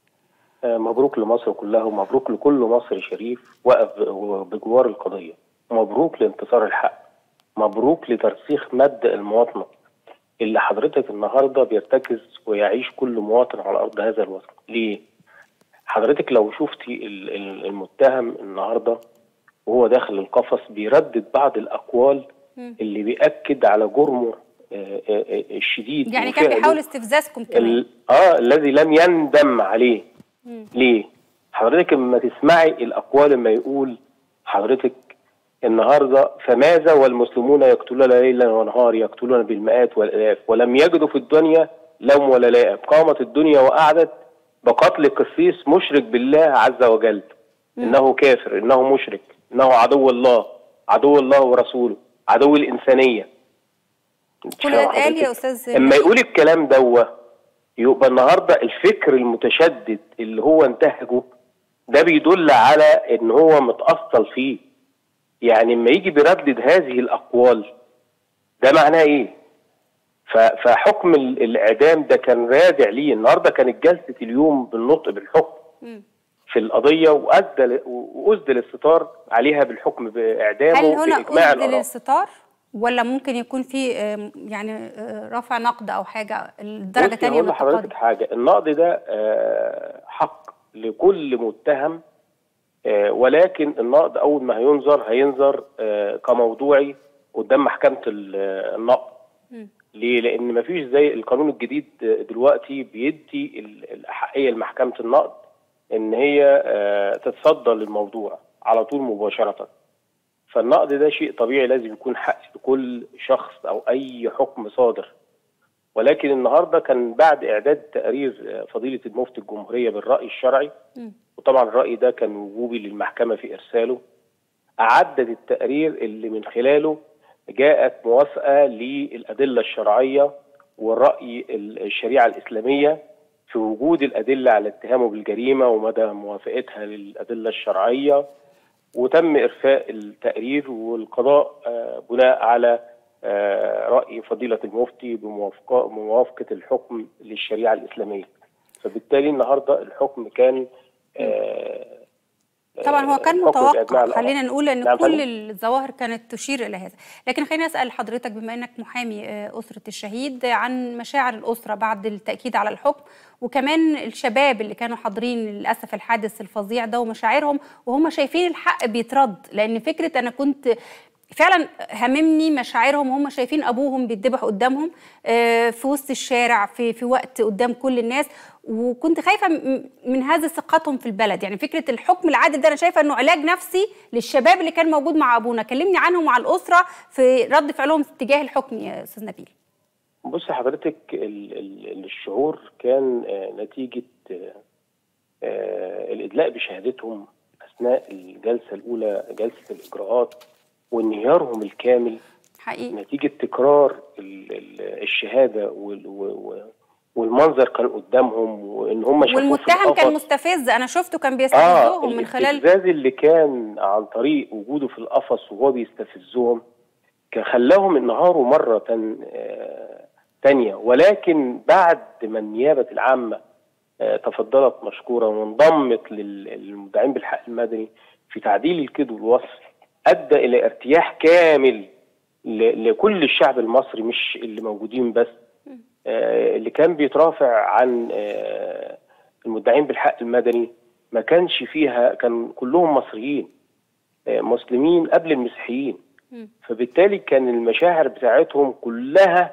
آه، مبروك لمصر كلها ومبروك لكل مصري شريف وقف بجوار القضيه مبروك لانتصار الحق مبروك لترسيخ مبدا المواطنه اللي حضرتك النهارده بيرتكز ويعيش كل مواطن على ارض هذا الوطن ليه حضرتك لو شفتي ال- ال- المتهم النهارده وهو داخل القفص بيردد بعض الاقوال اللي بيأكد على جرمه آه، آه، آه، الشديد يعني كان وفعله بيحاول استفزازكم كمان ال... اه الذي لم يندم عليه ليه حضرتك لما تسمعي الاقوال لما يقول حضرتك النهارده فماذا والمسلمون يقتلون ليلا ونهار يقتلون بالمئات والالاف ولم يجدوا في الدنيا لوم ولا لائم قامت الدنيا وقعدت بقتل قسيس مشرك بالله عز وجل انه كافر انه مشرك انه عدو الله عدو الله ورسوله عدو الانسانيه كل ده اتقال يا أستاذ اما نبيل؟ يقول الكلام دوا يبقى النهارده الفكر المتشدد اللي هو انتهجه ده بيدل على ان هو متأصل فيه يعني لما يجي بيردد هذه الاقوال ده معناه ايه؟ ف- فحكم ال- الاعدام ده كان رادع ليه النهارده كانت جلسه اليوم بالنطق بالحكم مم. في القضيه وادى ل- واسدل الستار عليها بالحكم باعدامه هل هنا باجماع أسدل الاراء الستار ولا ممكن يكون في آم، يعني آه، رفع نقد او حاجه الدرجه بصي الثانيه هقول من لحضرتك التقاضي حاجه النقد ده آه، حق لكل متهم آه، ولكن النقد اول ما هينظر هينظر آه، كموضوعي قدام محكمه ال- آه، النقد مم. ليه؟ لان مفيش زي القانون الجديد دلوقتي بيدي ال- الاحقيه لمحكمه النقد ان هي آه، تتصدى للموضوع على طول مباشره. فالنقد ده شيء طبيعي لازم يكون حق لكل شخص او اي حكم صادر. ولكن النهارده كان بعد اعداد تقرير آه، فضيله المفتي الجمهوريه بالراي الشرعي مم. وطبعا الراي ده كان وجوبي للمحكمه في ارساله أعدد التقرير اللي من خلاله جاءت موافقة للأدلة الشرعية والرأي الشريعة الإسلامية في وجود الأدلة على اتهامه بالجريمة ومدى موافقتها للأدلة الشرعية وتم إرفاء التقرير والقضاء آه، بناء على آه، رأي فضيلة المفتي بموافقة بموافقة الحكم للشريعة الإسلامية فبالتالي النهاردة الحكم كان آه، طبعا هو كان الحكم بإجماع متوقع الآراء. خلينا نقول ان نعم كل فندم. الظواهر كانت تشير الى هذا لكن خليني اسال حضرتك بما انك محامي آه، اسره الشهيد عن مشاعر الاسره بعد التاكيد على الحكم وكمان الشباب اللي كانوا حاضرين للاسف الحادث الفظيع ده ومشاعرهم وهم شايفين الحق بيترد لان فكره انا كنت فعلا هممني مشاعرهم وهم شايفين ابوهم بيتذبح قدامهم آه، في وسط الشارع في في وقت قدام كل الناس وكنت خايفه م- من هذا ثقتهم في البلد يعني فكره الحكم العادل ده انا شايفه انه علاج نفسي للشباب اللي كان موجود مع ابونا كلمني عنهم وعن الاسره في رد فعلهم تجاه الحكم يا استاذ نبيل بص حضرتك ال- ال- الشعور كان آه، نتيجة آه، آه، الإدلاء بشهادتهم أثناء الجلسة الأولى جلسة الإجراءات وانهيارهم الكامل حقيقي نتيجة تكرار ال- ال- الشهادة وال- و- و- والمنظر كان قدامهم وإن هم شافوه في والمتهم كان القفص. مستفز انا شفته كان اه بيستفزهم من خلال الاستفزاز اللي كان عن طريق وجوده في القفص وهو بيستفزهم كان خلاهم انهاروا مرة تن آه تانية ولكن بعد ما النيابة العامة آه تفضلت مشكورة وانضمت لل- للمدعين بالحق المدني في تعديل الكيد والوصف أدى إلى ارتياح كامل ل- لكل الشعب المصري مش اللي موجودين بس آه، اللي كان بيترافع عن آه، المدعين بالحق المدني ما كانش فيها كان كلهم مصريين آه، مسلمين قبل المسيحيين مم. فبالتالي كان المشاعر بتاعتهم كلها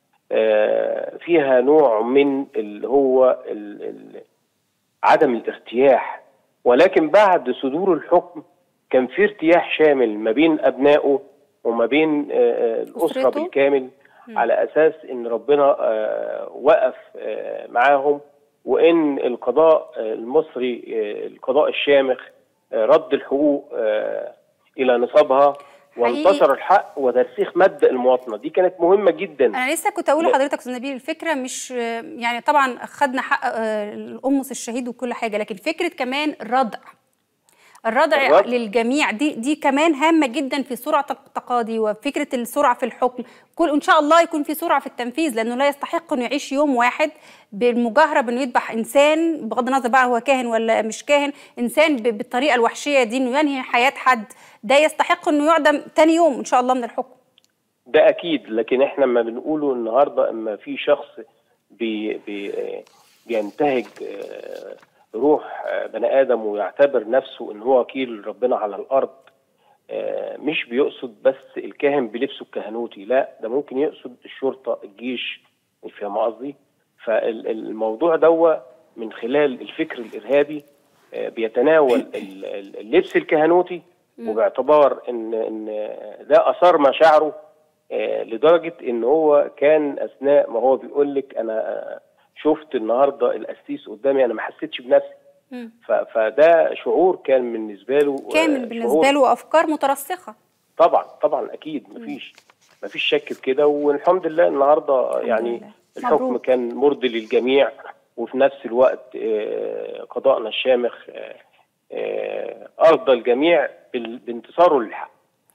آه، فيها نوع من اللي هو ال- ال- عدم الارتياح ولكن بعد صدور الحكم كان في ارتياح شامل ما بين ابنائه وما بين آه، آه، الاسره أسرته؟ بالكامل على اساس ان ربنا آه، وقف آه، معاهم وان القضاء آه، المصري آه، القضاء الشامخ آه، رد الحقوق آه، الى نصابها وانتصر الحق وترسيخ مبدا المواطنه دي كانت مهمه جدا انا لسه كنت اقول لا. لحضرتك استاذ نبيل الفكره مش يعني طبعا خدنا حق آه، الامس الشهيد وكل حاجه لكن فكره كمان الردع الردع الردع. للجميع دي دي كمان هامه جدا في سرعه التقاضي وفكره السرعه في الحكم كل ان شاء الله يكون في سرعه في التنفيذ لانه لا يستحق انه يعيش يوم واحد بالمجاهره بانه يذبح انسان بغض النظر بقى هو كاهن ولا مش كاهن انسان ب- بالطريقه الوحشيه دي انه ينهي حياه حد ده يستحق انه يعدم تاني يوم ان شاء الله من الحكم ده اكيد لكن احنا ما بنقوله النهارده اما في شخص بي بي بينتهج آه، روح آه، بني ادم ويعتبر نفسه ان هو وكيل ربنا على الارض آه، مش بيقصد بس الكاهن بلبسه الكهنوتي لا ده ممكن يقصد الشرطه الجيش فاهم قصدي فالموضوع دوا من خلال الفكر الارهابي آه، بيتناول ال- ال- اللبس الكهنوتي وباعتبار ان ان ده اثار مشاعره آه، لدرجه ان هو كان اثناء ما هو بيقول لك انا آه، شفت النهارده القسيس قدامي انا ما حسيتش بنفسي مم. ف- فده شعور كان بالنسبه له آه، كامل شعور بالنسبه له وافكار مترسخه طبعا طبعا اكيد مفيش مفيش شك في كده والحمد لله النهارده يعني لله. الحكم مبروك. كان مرضي للجميع وفي نفس الوقت آه، قضاءنا الشامخ آه، آه، ارضى الجميع بال- بانتصاره للحق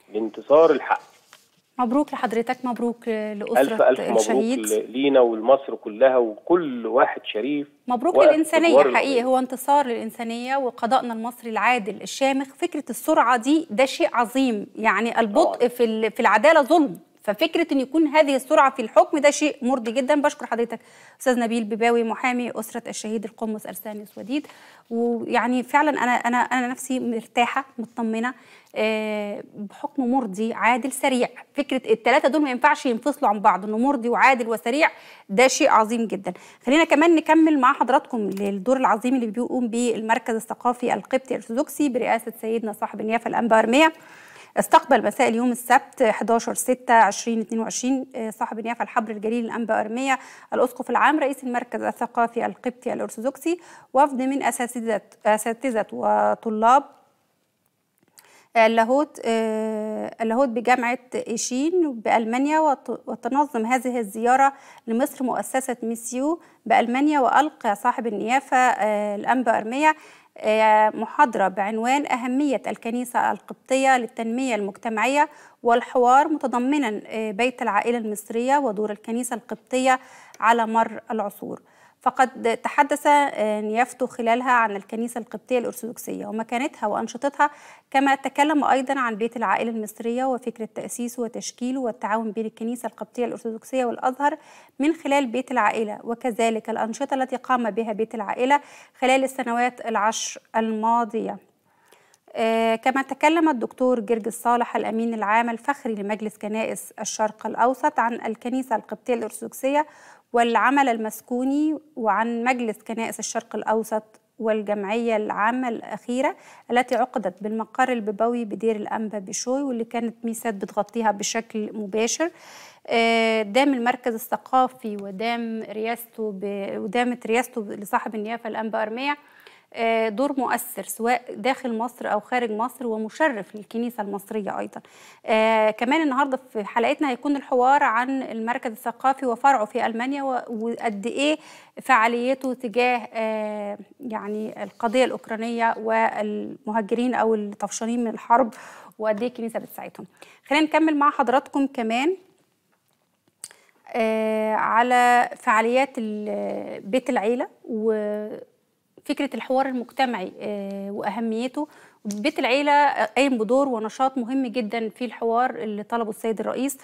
بانتصار الحق مبروك لحضرتك مبروك لأسرة ألف ألف مبروك الشهيد ل- لينا ولمصر كلها وكل واحد شريف مبروك وقف للإنسانية أدوار حقيقي القضية. هو انتصار للإنسانية وقضائنا المصري العادل الشامخ فكرة السرعة دي ده شيء عظيم يعني البطء طبعاً. في ال- في العدالة ظلم ففكرة أن يكون هذه السرعة في الحكم ده شيء مرضي جدا بشكر حضرتك أستاذ نبيل بباوي محامي أسرة الشهيد القمص أرسانيوس وديد ويعني فعلا أنا أنا أنا نفسي مرتاحة مطمنة آه، بحكم مرضي عادل سريع فكرة الثلاثة دول ما ينفعش ينفصلوا عن بعض انه مرضي وعادل وسريع ده شيء عظيم جدا خلينا كمان نكمل مع حضراتكم الدور العظيم اللي بيقوم به المركز الثقافي القبطي الارثوذكسي برئاسة سيدنا صاحب النيافة الأنبا أرمية استقبل مساء اليوم السبت 11 6 2022 آه، صاحب النيافه الحبر الجليل الانبا ارميه الاسقف العام رئيس المركز الثقافي القبطي الارثوذكسي وفد من اساتذه اساتذه وطلاب اللاهوت آه، اللاهوت بجامعة إيشين بألمانيا وت- وتنظم هذه الزيارة لمصر مؤسسة ميسيو بألمانيا وألقى صاحب النيافة آه، الأنبا أرمية آه، محاضرة بعنوان أهمية الكنيسة القبطية للتنمية المجتمعية والحوار متضمنا آه، بيت العائلة المصرية ودور الكنيسة القبطية على مر العصور فقد تحدث آه، نيافته خلالها عن الكنيسة القبطية الأرثوذكسية ومكانتها وأنشطتها كما تكلم أيضا عن بيت العائلة المصرية وفكرة تأسيسه وتشكيله والتعاون بين الكنيسة القبطية الأرثوذكسية والأزهر من خلال بيت العائلة وكذلك الأنشطة التي قام بها بيت العائلة خلال السنوات العشر الماضية آه، كما تكلم الدكتور جرجس صالح الأمين العام الفخري لمجلس كنائس الشرق الأوسط عن الكنيسة القبطية الأرثوذكسية والعمل المسكوني وعن مجلس كنائس الشرق الأوسط والجمعية العامة الأخيرة التي عقدت بالمقر البيبوي بدير الأنبا بشوي واللي كانت ميسات بتغطيها بشكل مباشر آه، دام المركز الثقافي ودام رئاسته ب- ودامت رئاسته لصاحب النيافة الأنبا أرمية آه، دور مؤثر سواء داخل مصر او خارج مصر ومشرف للكنيسه المصريه ايضا. آه كمان النهارده في حلقتنا هيكون الحوار عن المركز الثقافي وفرعه في المانيا و- وقد ايه فعاليته تجاه آه يعني القضيه الاوكرانيه والمهاجرين او الطفشانين من الحرب وقد ايه الكنيسه بتساعدهم. خلينا نكمل مع حضراتكم كمان آه، على فعاليات ال- بيت العيلة وفكرة الحوار المجتمعي آه، وأهميته بيت العيلة قايم بدور ونشاط مهم جدا في الحوار اللي طلبه السيد الرئيس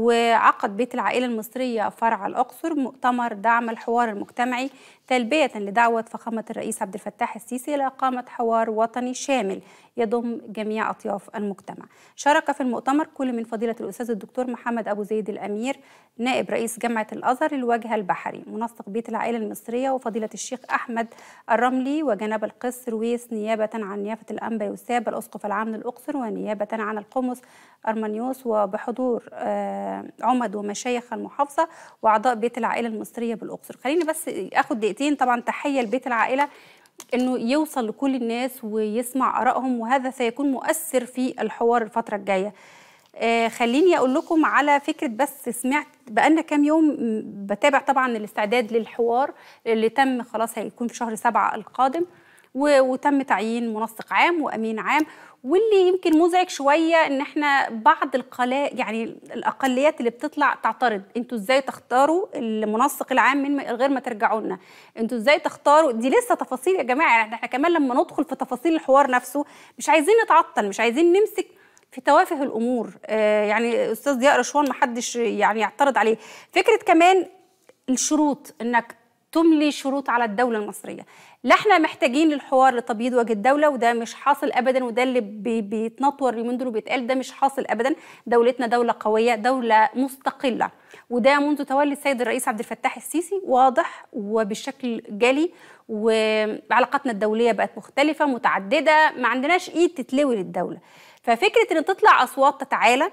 وعقد بيت العائلة المصرية فرع الأقصر مؤتمر دعم الحوار المجتمعي تلبية لدعوة فخامة الرئيس عبد الفتاح السيسي لإقامة حوار وطني شامل يضم جميع أطياف المجتمع شارك في المؤتمر كل من فضيلة الأستاذ الدكتور محمد أبو زيد الأمير نائب رئيس جامعة الأزهر الواجهة البحري منسق بيت العائلة المصرية وفضيلة الشيخ أحمد الرملي وجناب القس رويس نيابة عن نيافة الأنبا يوساب الأسقف العام للأقصر ونيابة عن القمص أرمانيوس وبحضور آه، عمد ومشايخ المحافظة وأعضاء بيت العائلة المصرية بالأقصر خليني بس أخد دقيقتين طبعا تحية لبيت العائلة انه يوصل لكل الناس ويسمع ارائهم وهذا سيكون مؤثر في الحوار الفتره الجايه آه خليني اقول لكم على فكره بس سمعت بقالنا كام يوم م، بتابع طبعا الاستعداد للحوار اللي تم خلاص هيكون في شهر سبعة القادم و- وتم تعيين منسق عام وامين عام واللي يمكن مزعج شويه ان احنا بعض القلا يعني الاقليات اللي بتطلع تعترض انتوا ازاي تختاروا المنسق العام من غير ما ترجعوا لنا انتوا ازاي تختاروا دي لسه تفاصيل يا جماعه يعني احنا كمان لما ندخل في تفاصيل الحوار نفسه مش عايزين نتعطل مش عايزين نمسك في توافه الامور آه يعني استاذ ضياء رشوان ما حدش يعني يعترض عليه فكره كمان الشروط انك تملي شروط على الدولة المصرية لا احنا محتاجين للحوار لتبييض وجه الدولة وده مش حاصل ابدا وده اللي بي بيتنطور اليومين دول وبيتقال ده مش حاصل ابدا دولتنا دولة قوية دولة مستقلة وده منذ تولي السيد الرئيس عبد الفتاح السيسي واضح وبشكل جلي وعلاقاتنا الدولية بقت مختلفة متعددة ما عندناش ايد تتلوي للدولة ففكرة ان تطلع اصوات تتعالى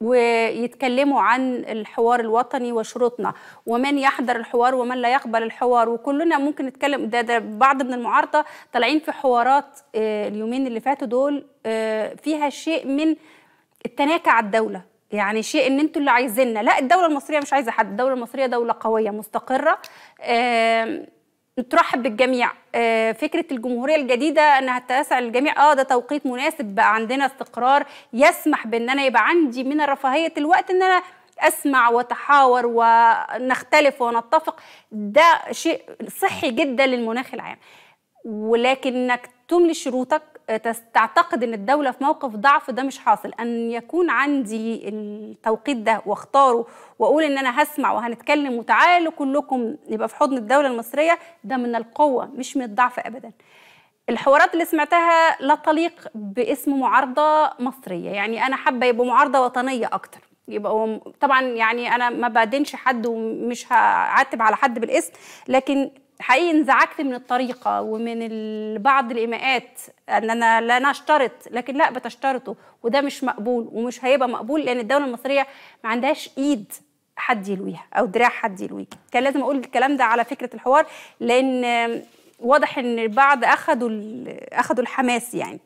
ويتكلموا عن الحوار الوطني وشروطنا ومن يحضر الحوار ومن لا يقبل الحوار وكلنا ممكن نتكلم ده, ده بعض من المعارضة طالعين في حوارات آه، اليومين اللي فاتوا دول آه، فيها شيء من التناكة على الدولة يعني شيء ان انتوا اللي عايزيننا لا الدولة المصرية مش عايزة حد الدولة المصرية دولة قوية مستقرة آم، ترحب بالجميع آه، فكرة الجمهورية الجديدة أنها تسع الجميع آه ده توقيت مناسب بقى عندنا استقرار يسمح بأن أنا يبقى عندي من رفاهية الوقت أن أنا أسمع وأتحاور ونختلف ونتفق ده شيء صحي جدا للمناخ العام ولكن انك تملي شروطك آه، تس- تعتقد ان الدوله في موقف ضعف ده مش حاصل ان يكون عندي التوقيت ده واختاره واقول ان انا هسمع وهنتكلم وتعالوا كلكم نبقى في حضن الدوله المصريه ده من القوه مش من الضعف ابدا الحوارات اللي سمعتها لا تليق باسم معارضه مصريه يعني انا حابه يبقوا معارضه وطنيه اكتر يبقوا طبعا يعني انا ما بدينش حد ومش هعاتب على حد بالاسم لكن حقيقي انزعجت من الطريقه ومن ال- بعض الايماءات ان انا لا نشترط لكن لا بتشترطوا وده مش مقبول ومش هيبقى مقبول لان الدوله المصريه ما عندهاش ايد حد يلويها او دراع حد يلويها كان لازم اقول الكلام ده على فكره الحوار لان واضح ان البعض اخذوا ال- اخذوا الحماس يعني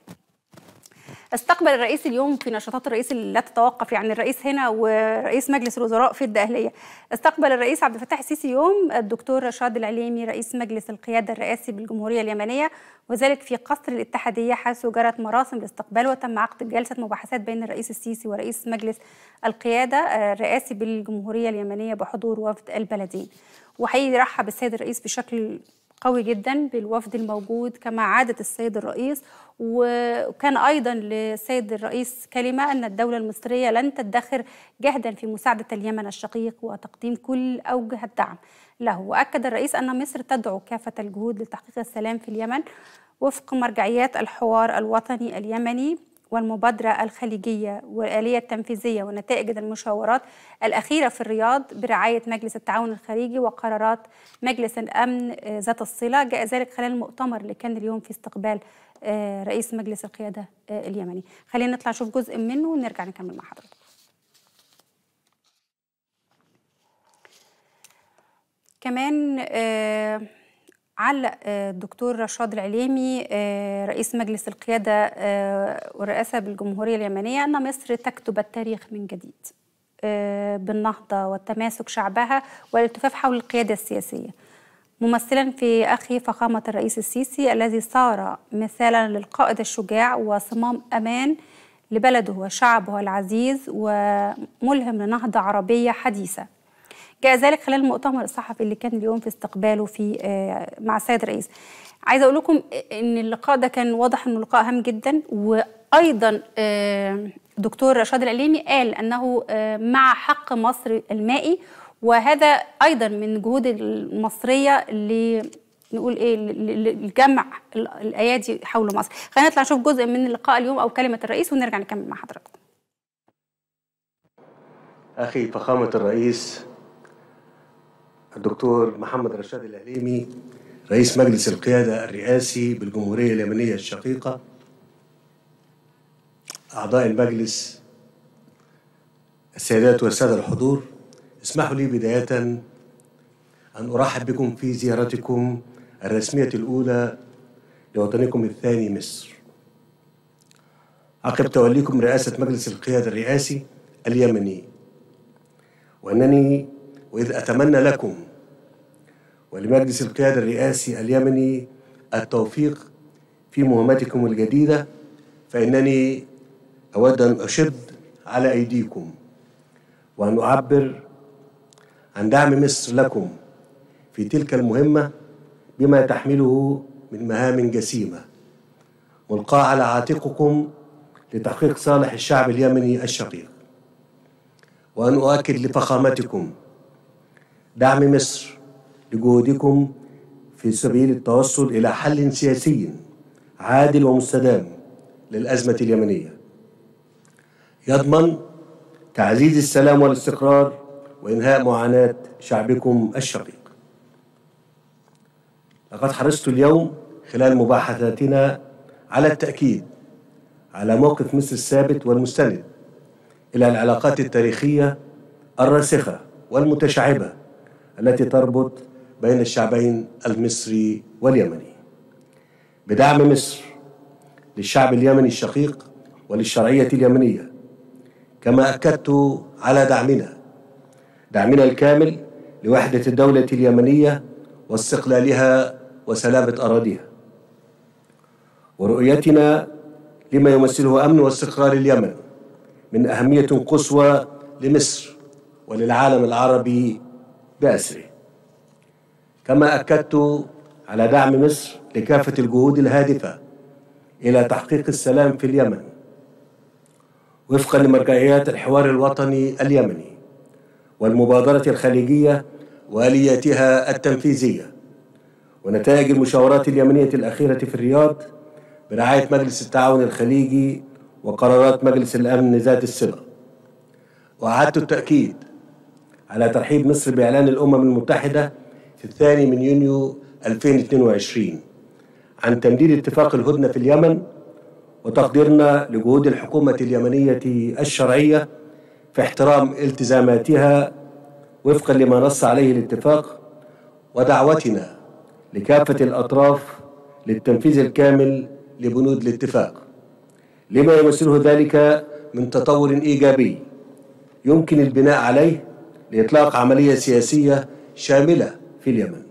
استقبل الرئيس اليوم في نشاطات الرئيس اللي لا تتوقف يعني الرئيس هنا ورئيس مجلس الوزراء في الدقهليه استقبل الرئيس عبد الفتاح السيسي اليوم الدكتور رشاد العليمي رئيس مجلس القياده الرئاسي بالجمهوريه اليمنيه وذلك في قصر الاتحاديه حيث جرت مراسم الاستقبال وتم عقد جلسه مباحثات بين الرئيس السيسي ورئيس مجلس القياده الرئاسي بالجمهوريه اليمنيه بحضور وفد البلدين وحقيقي رحب السيد الرئيس بشكل قوي جدا بالوفد الموجود كما عادة السيد الرئيس وكان أيضا للسيد الرئيس كلمة أن الدولة المصرية لن تدخر جهدا في مساعدة اليمن الشقيق وتقديم كل أوجه الدعم له وأكد الرئيس أن مصر تدعو كافة الجهود لتحقيق السلام في اليمن وفق مرجعيات الحوار الوطني اليمني والمبادرة الخليجية والآلية التنفيذية ونتائج المشاورات الأخيرة في الرياض برعاية مجلس التعاون الخليجي وقرارات مجلس الأمن آه، ذات الصلة جاء ذلك خلال المؤتمر اللي كان اليوم في استقبال آه، رئيس مجلس القيادة آه، اليمني خلينا نطلع نشوف جزء منه ونرجع نكمل مع حضرتك كمان آه، علق آه، الدكتور رشاد العليمي آه، رئيس مجلس القيادة آه، والرئاسة بالجمهورية اليمنية أن مصر تكتب التاريخ من جديد آه، بالنهضة والتماسك شعبها والالتفاف حول القيادة السياسية ممثلا في أخي فخامة الرئيس السيسي الذي صار مثالا للقائد الشجاع وصمام أمان لبلده وشعبه العزيز وملهم لنهضة عربية حديثة جاء ذلك خلال المؤتمر الصحفي اللي كان اليوم في استقباله في آه، مع السيد الرئيس عايزه اقول لكم ان اللقاء ده كان واضح انه لقاء هام جدا وايضا آه، دكتور رشاد العليمي قال انه آه، مع حق مصر المائي وهذا ايضا من الجهود المصريه اللي نقول ايه ل- ل- لجمع ال- الايادي حول مصر خلينا نطلع نشوف جزء من اللقاء اليوم او كلمه الرئيس ونرجع نكمل مع حضراتكم أخي فخامة الرئيس الدكتور محمد رشاد العليمي رئيس مجلس القيادة الرئاسي بالجمهورية اليمنية الشقيقة أعضاء المجلس السيدات والسادة الحضور اسمحوا لي بداية أن أرحب بكم في زيارتكم الرسمية الأولى لوطنكم الثاني مصر عقب توليكم رئاسة مجلس القيادة الرئاسي اليمني وأنني وإذ أتمنى لكم ولمجلس القيادة الرئاسي اليمني التوفيق في مهمتكم الجديدة فإنني أود أن أشد على أيديكم وأن أعبر عن دعم مصر لكم في تلك المهمة بما تحمله من مهام جسيمة ملقاة على عاتقكم لتحقيق صالح الشعب اليمني الشقيق وأن أؤكد لفخامتكم دعم مصر لجهودكم في سبيل التوصل إلى حل سياسي عادل ومستدام للأزمة اليمنية يضمن تعزيز السلام والاستقرار وإنهاء معاناة شعبكم الشقيق لقد حرصت اليوم خلال مباحثاتنا على التأكيد على موقف مصر الثابت والمستند إلى العلاقات التاريخية الراسخة والمتشعبة التي تربط بين الشعبين المصري واليمني بدعم مصر للشعب اليمني الشقيق وللشرعية اليمنية كما أكدت على دعمنا دعمنا الكامل لوحدة الدولة اليمنية واستقلالها وسلامة أراضيها ورؤيتنا لما يمثله أمن واستقرار اليمن من أهمية قصوى لمصر وللعالم العربي بأسره كما أكدت على دعم مصر لكافة الجهود الهادفة إلى تحقيق السلام في اليمن وفقا لمرجعيات الحوار الوطني اليمني والمبادرة الخليجية وآلياتها التنفيذية ونتائج المشاورات اليمنية الأخيرة في الرياض برعاية مجلس التعاون الخليجي وقرارات مجلس الأمن ذات الصلة وأعدت التأكيد على ترحيب مصر بإعلان الأمم المتحدة في الثاني من يونيو 2022 عن تمديد اتفاق الهدنة في اليمن وتقديرنا لجهود الحكومة اليمنية الشرعية في احترام التزاماتها وفقا لما نص عليه الاتفاق ودعوتنا لكافة الأطراف للتنفيذ الكامل لبنود الاتفاق لما يمثله ذلك من تطور إيجابي يمكن البناء عليه لإطلاق عملية سياسية شاملة في اليمن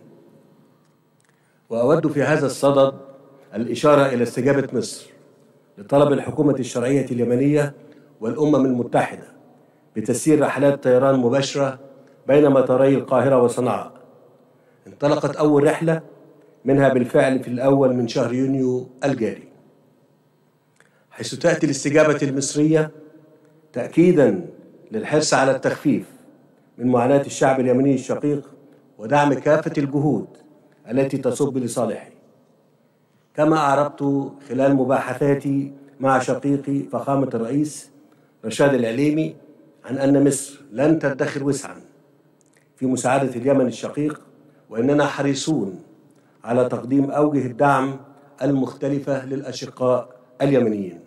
وأود في هذا الصدد الإشارة إلى استجابة مصر لطلب الحكومة الشرعية اليمنية والأمم المتحدة بتسيير رحلات طيران مباشرة بين مطاري القاهرة وصنعاء انطلقت أول رحلة منها بالفعل في الأول من شهر يونيو الجاري حيث تأتي الاستجابة المصرية تأكيدا للحرص على التخفيف من معاناة الشعب اليمني الشقيق ودعم كافة الجهود التي تصب لصالحه كما أعربت خلال مباحثاتي مع شقيقي فخامة الرئيس رشاد العليمي عن أن مصر لن تدخر وسعا في مساعدة اليمن الشقيق وإننا حريصون على تقديم أوجه الدعم المختلفة للأشقاء اليمنيين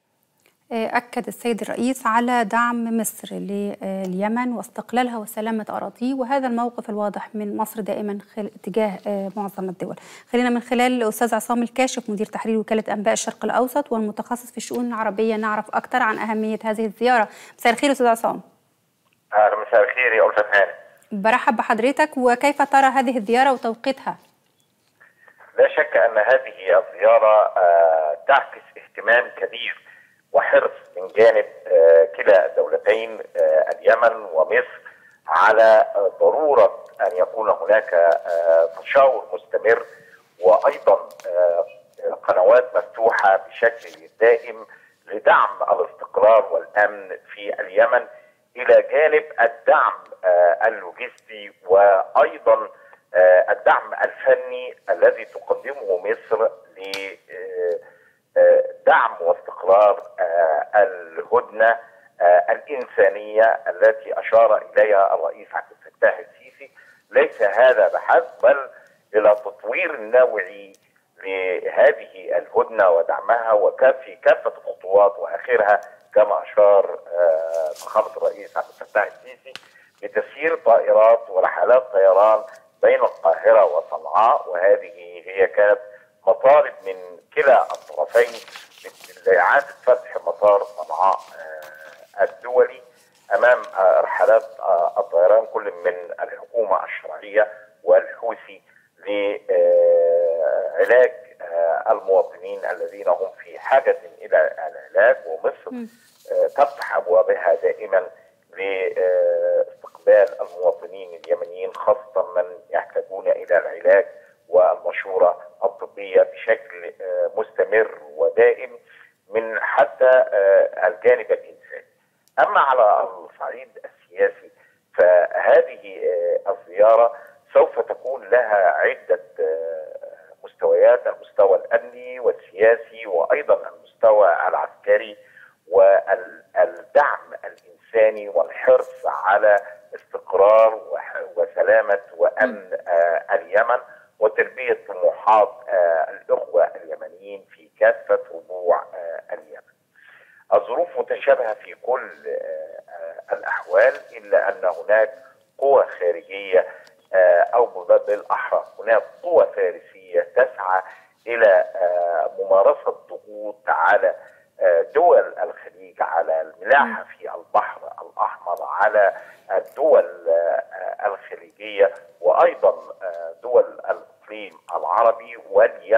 أكد السيد الرئيس على دعم مصر لليمن واستقلالها وسلامة أراضيه وهذا الموقف الواضح من مصر دائما تجاه معظم الدول خلينا من خلال الأستاذ عصام الكاشف مدير تحرير وكالة أنباء الشرق الأوسط والمتخصص في الشؤون العربية نعرف أكثر عن أهمية هذه الزيارة مساء الخير أستاذ عصام أهلا مساء الخير يا ألفة هاني برحب بحضرتك وكيف ترى هذه الزيارة وتوقيتها؟ لا شك أن هذه الزيارة تعكس اهتمام كبير وحرص من جانب كلا الدولتين اليمن ومصر على ضروره ان يكون هناك تشاور مستمر وايضا قنوات مفتوحه بشكل دائم لدعم الاستقرار والامن في اليمن الى جانب الدعم اللوجستي وايضا الدعم الفني الذي تقدمه مصر ل دعم واستقرار الهدنه الانسانيه التي اشار اليها الرئيس عبد الفتاح السيسي ليس هذا بحسب بل الى تطوير نوعي لهذه الهدنه ودعمها وكافي كافه الخطوات واخرها كما اشار فخامه الرئيس عبد الفتاح السيسي لتسيير طائرات ورحلات طيران بين القاهره وصنعاء وهذه هي كانت مطالب من كلا الطرفين لإعادة فتح مطار صنعاء الدولي أمام رحلات الطيران كل من الحكومة الشرعية والحوثي لعلاج المواطنين الذين هم في حاجة إلى العلاج ومصر تفتح أبوابها دائما لاستقبال المواطنين اليمنيين خاصة من يحتاجون إلى العلاج والمشورة الطبية بشكل مستمر ودائم من حتى الجانب الإنساني أما على الصعيد السياسي فهذه الزيارة سوف تكون لها عدة مستويات المستوى الأمني والسياسي وأيضا المستوى العسكري والدعم الإنساني والحرص على استقرار وسلامة وأمن اليمن وتلبية طموحات الأخوة اليمنيين في كافة ربوع اليمن الظروف متشابهة في كل الأحوال إلا أن هناك قوى خارجية أو بالأحرى هناك قوى فارسية تسعى إلى ممارسة ضغوط على دول الخليج على الملاحة في البحر الأحمر على الدول الخليجية وأيضا دول الإقليم العربي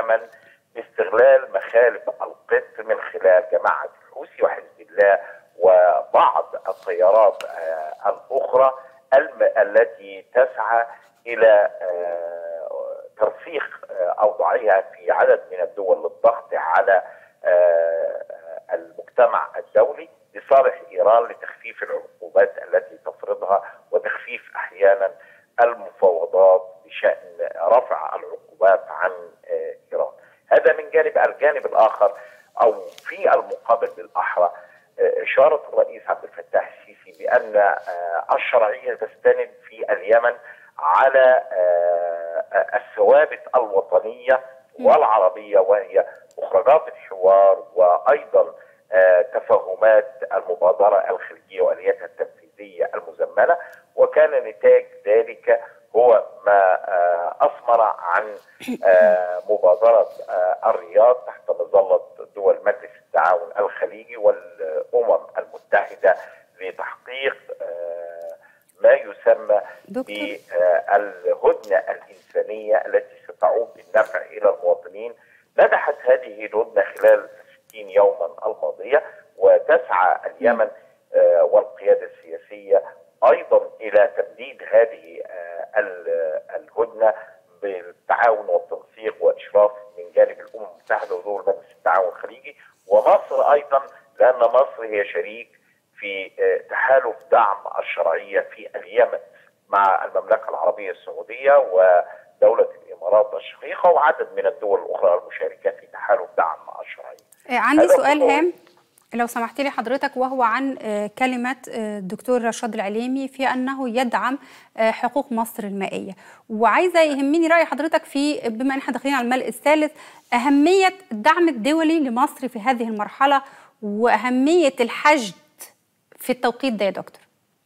اليمن باستغلال مخالب القط من خلال جماعه الحوثي وحزب الله وبعض التيارات آه، الاخرى الم- التي تسعى الى آه، ترسيخ آه، اوضاعها في عدد من الدول للضغط على آه، المجتمع الدولي لصالح ايران لتخفيف العقوبات التي تفرضها وتخفيف احيانا المفاوضات بشان رفع العقوبات عن آه، ايران. هذا من جانب، الجانب الاخر او في المقابل بالاحرى آه، اشاره الرئيس عبد الفتاح السيسي بان آه، الشرعيه تستند في اليمن على آه، الثوابت الوطنيه والعربيه وهي مخرجات الحوار وايضا آه، تفاهمات المبادره الخليجيه والياتها التنفيذيه المزمنه وكان نتاج ذلك هو ما آه، اثمر عن آه، مبادره آه، الرياض تحت مظله دول مجلس التعاون الخليجي والامم المتحده لتحقيق آه، ما يسمى دكتور. بالهدنه الانسانيه التي ستعود بالنفع الى المواطنين نجحت هذه الهدنه خلال 60 يوما الماضيه وتسعى اليمن آه، والقياده السياسيه ايضا الى تمديد هذه آه، ال- الهدنه بالتعاون والتنسيق واشراف من جانب الامم المتحده ودول مجلس التعاون الخليجي ومصر ايضا لان مصر هي شريك في آه، تحالف دعم الشرعيه في اليمن مع المملكه العربيه السعوديه ودوله الامارات الشقيقه وعدد من الدول الاخرى المشاركه في تحالف دعم الشرعيه. آه، عندي هذا سؤال كله- هام لو سمحت لي حضرتك وهو عن آه، كلمة آه، الدكتور رشاد العليمي في أنه يدعم آه، حقوق مصر المائية وعايزة يهمني رأي حضرتك في بما أن احنا داخلين على الملء الثالث أهمية الدعم الدولي لمصر في هذه المرحلة وأهمية الحشد في التوقيت ده يا دكتور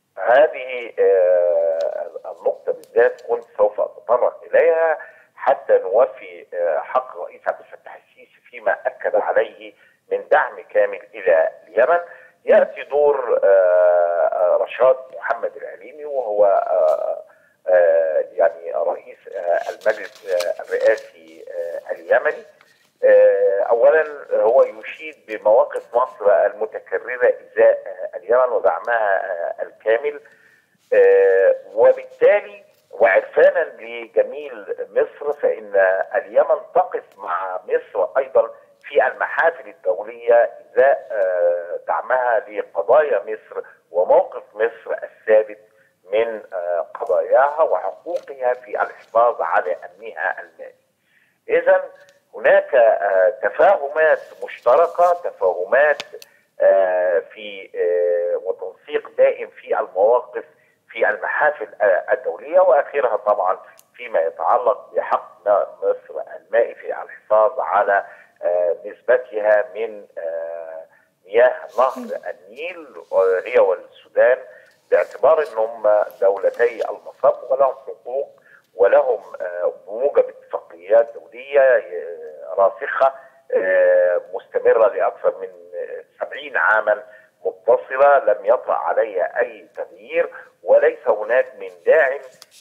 هذه آه، النقطة بالذات كنت سوف أتطرق إليها حتى نوفي آه، حق الرئيس عبد الفتاح السيسي فيما أكد عليه من دعم كامل إلى اليمن يأتي دور آه، آه، رشاد محمد العليمي وهو آه، آه، يعني رئيس آه، المجلس آه، الرئاسي آه، اليمني آه، اولا هو يشيد بمواقف مصر المتكرره ازاء آه، اليمن ودعمها آه، الكامل آه، وبالتالي وعرفانا لجميل مصر فان اليمن تقف مع مصر ايضا في المحافل الدوليه ازاء آه، دعمها لقضايا مصر وموقف مصر الثابت من آه، قضاياها وحقوقها في الحفاظ على امنها المالي. اذا هناك آه، تفاهمات مشتركه تفاهمات آه، في آه، وتنسيق دائم في المواقف في المحافل آه، الدوليه واخرها طبعا فيما يتعلق بحق مصر المائي في الحفاظ على آه، نسبتها من آه، مياه نهر النيل هي والسودان باعتبار انهم دولتي المصب ولهم حقوق ولهم آه، بموجب اتفاقيات دوليه آه، راسخه آه، مستمره لاكثر من آه، 70 عاما متصله لم يطرا عليها اي تغيير وليس هناك من داع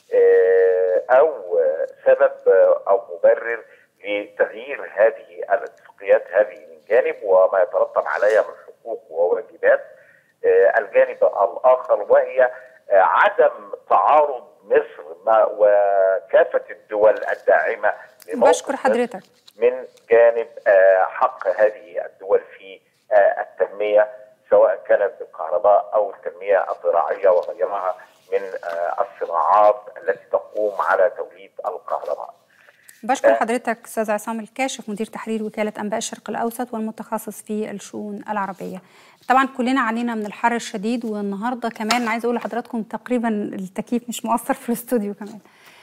آه، او آه، سبب آه، او مبرر لتغيير هذه الاتفاقيات هذه من جانب وما يترتب عليها من حقوق وواجبات آه، الجانب الاخر وهي آه، عدم تعارض مصر مع وكافه الدول الداعمه لموقف بشكر مصر حضرتك من جانب آه، حق هذه الدول في آه، التنميه سواء كانت بالكهرباء او التنميه الزراعيه وغيرها من آه، الصناعات التي تقوم على توليد الكهرباء. بشكر حضرتك استاذ عصام الكاشف مدير تحرير وكاله انباء الشرق الاوسط والمتخصص في الشؤون العربيه. طبعا كلنا علينا من الحر الشديد والنهارده كمان عايز اقول لحضراتكم تقريبا التكييف مش مؤثر في الاستوديو كمان.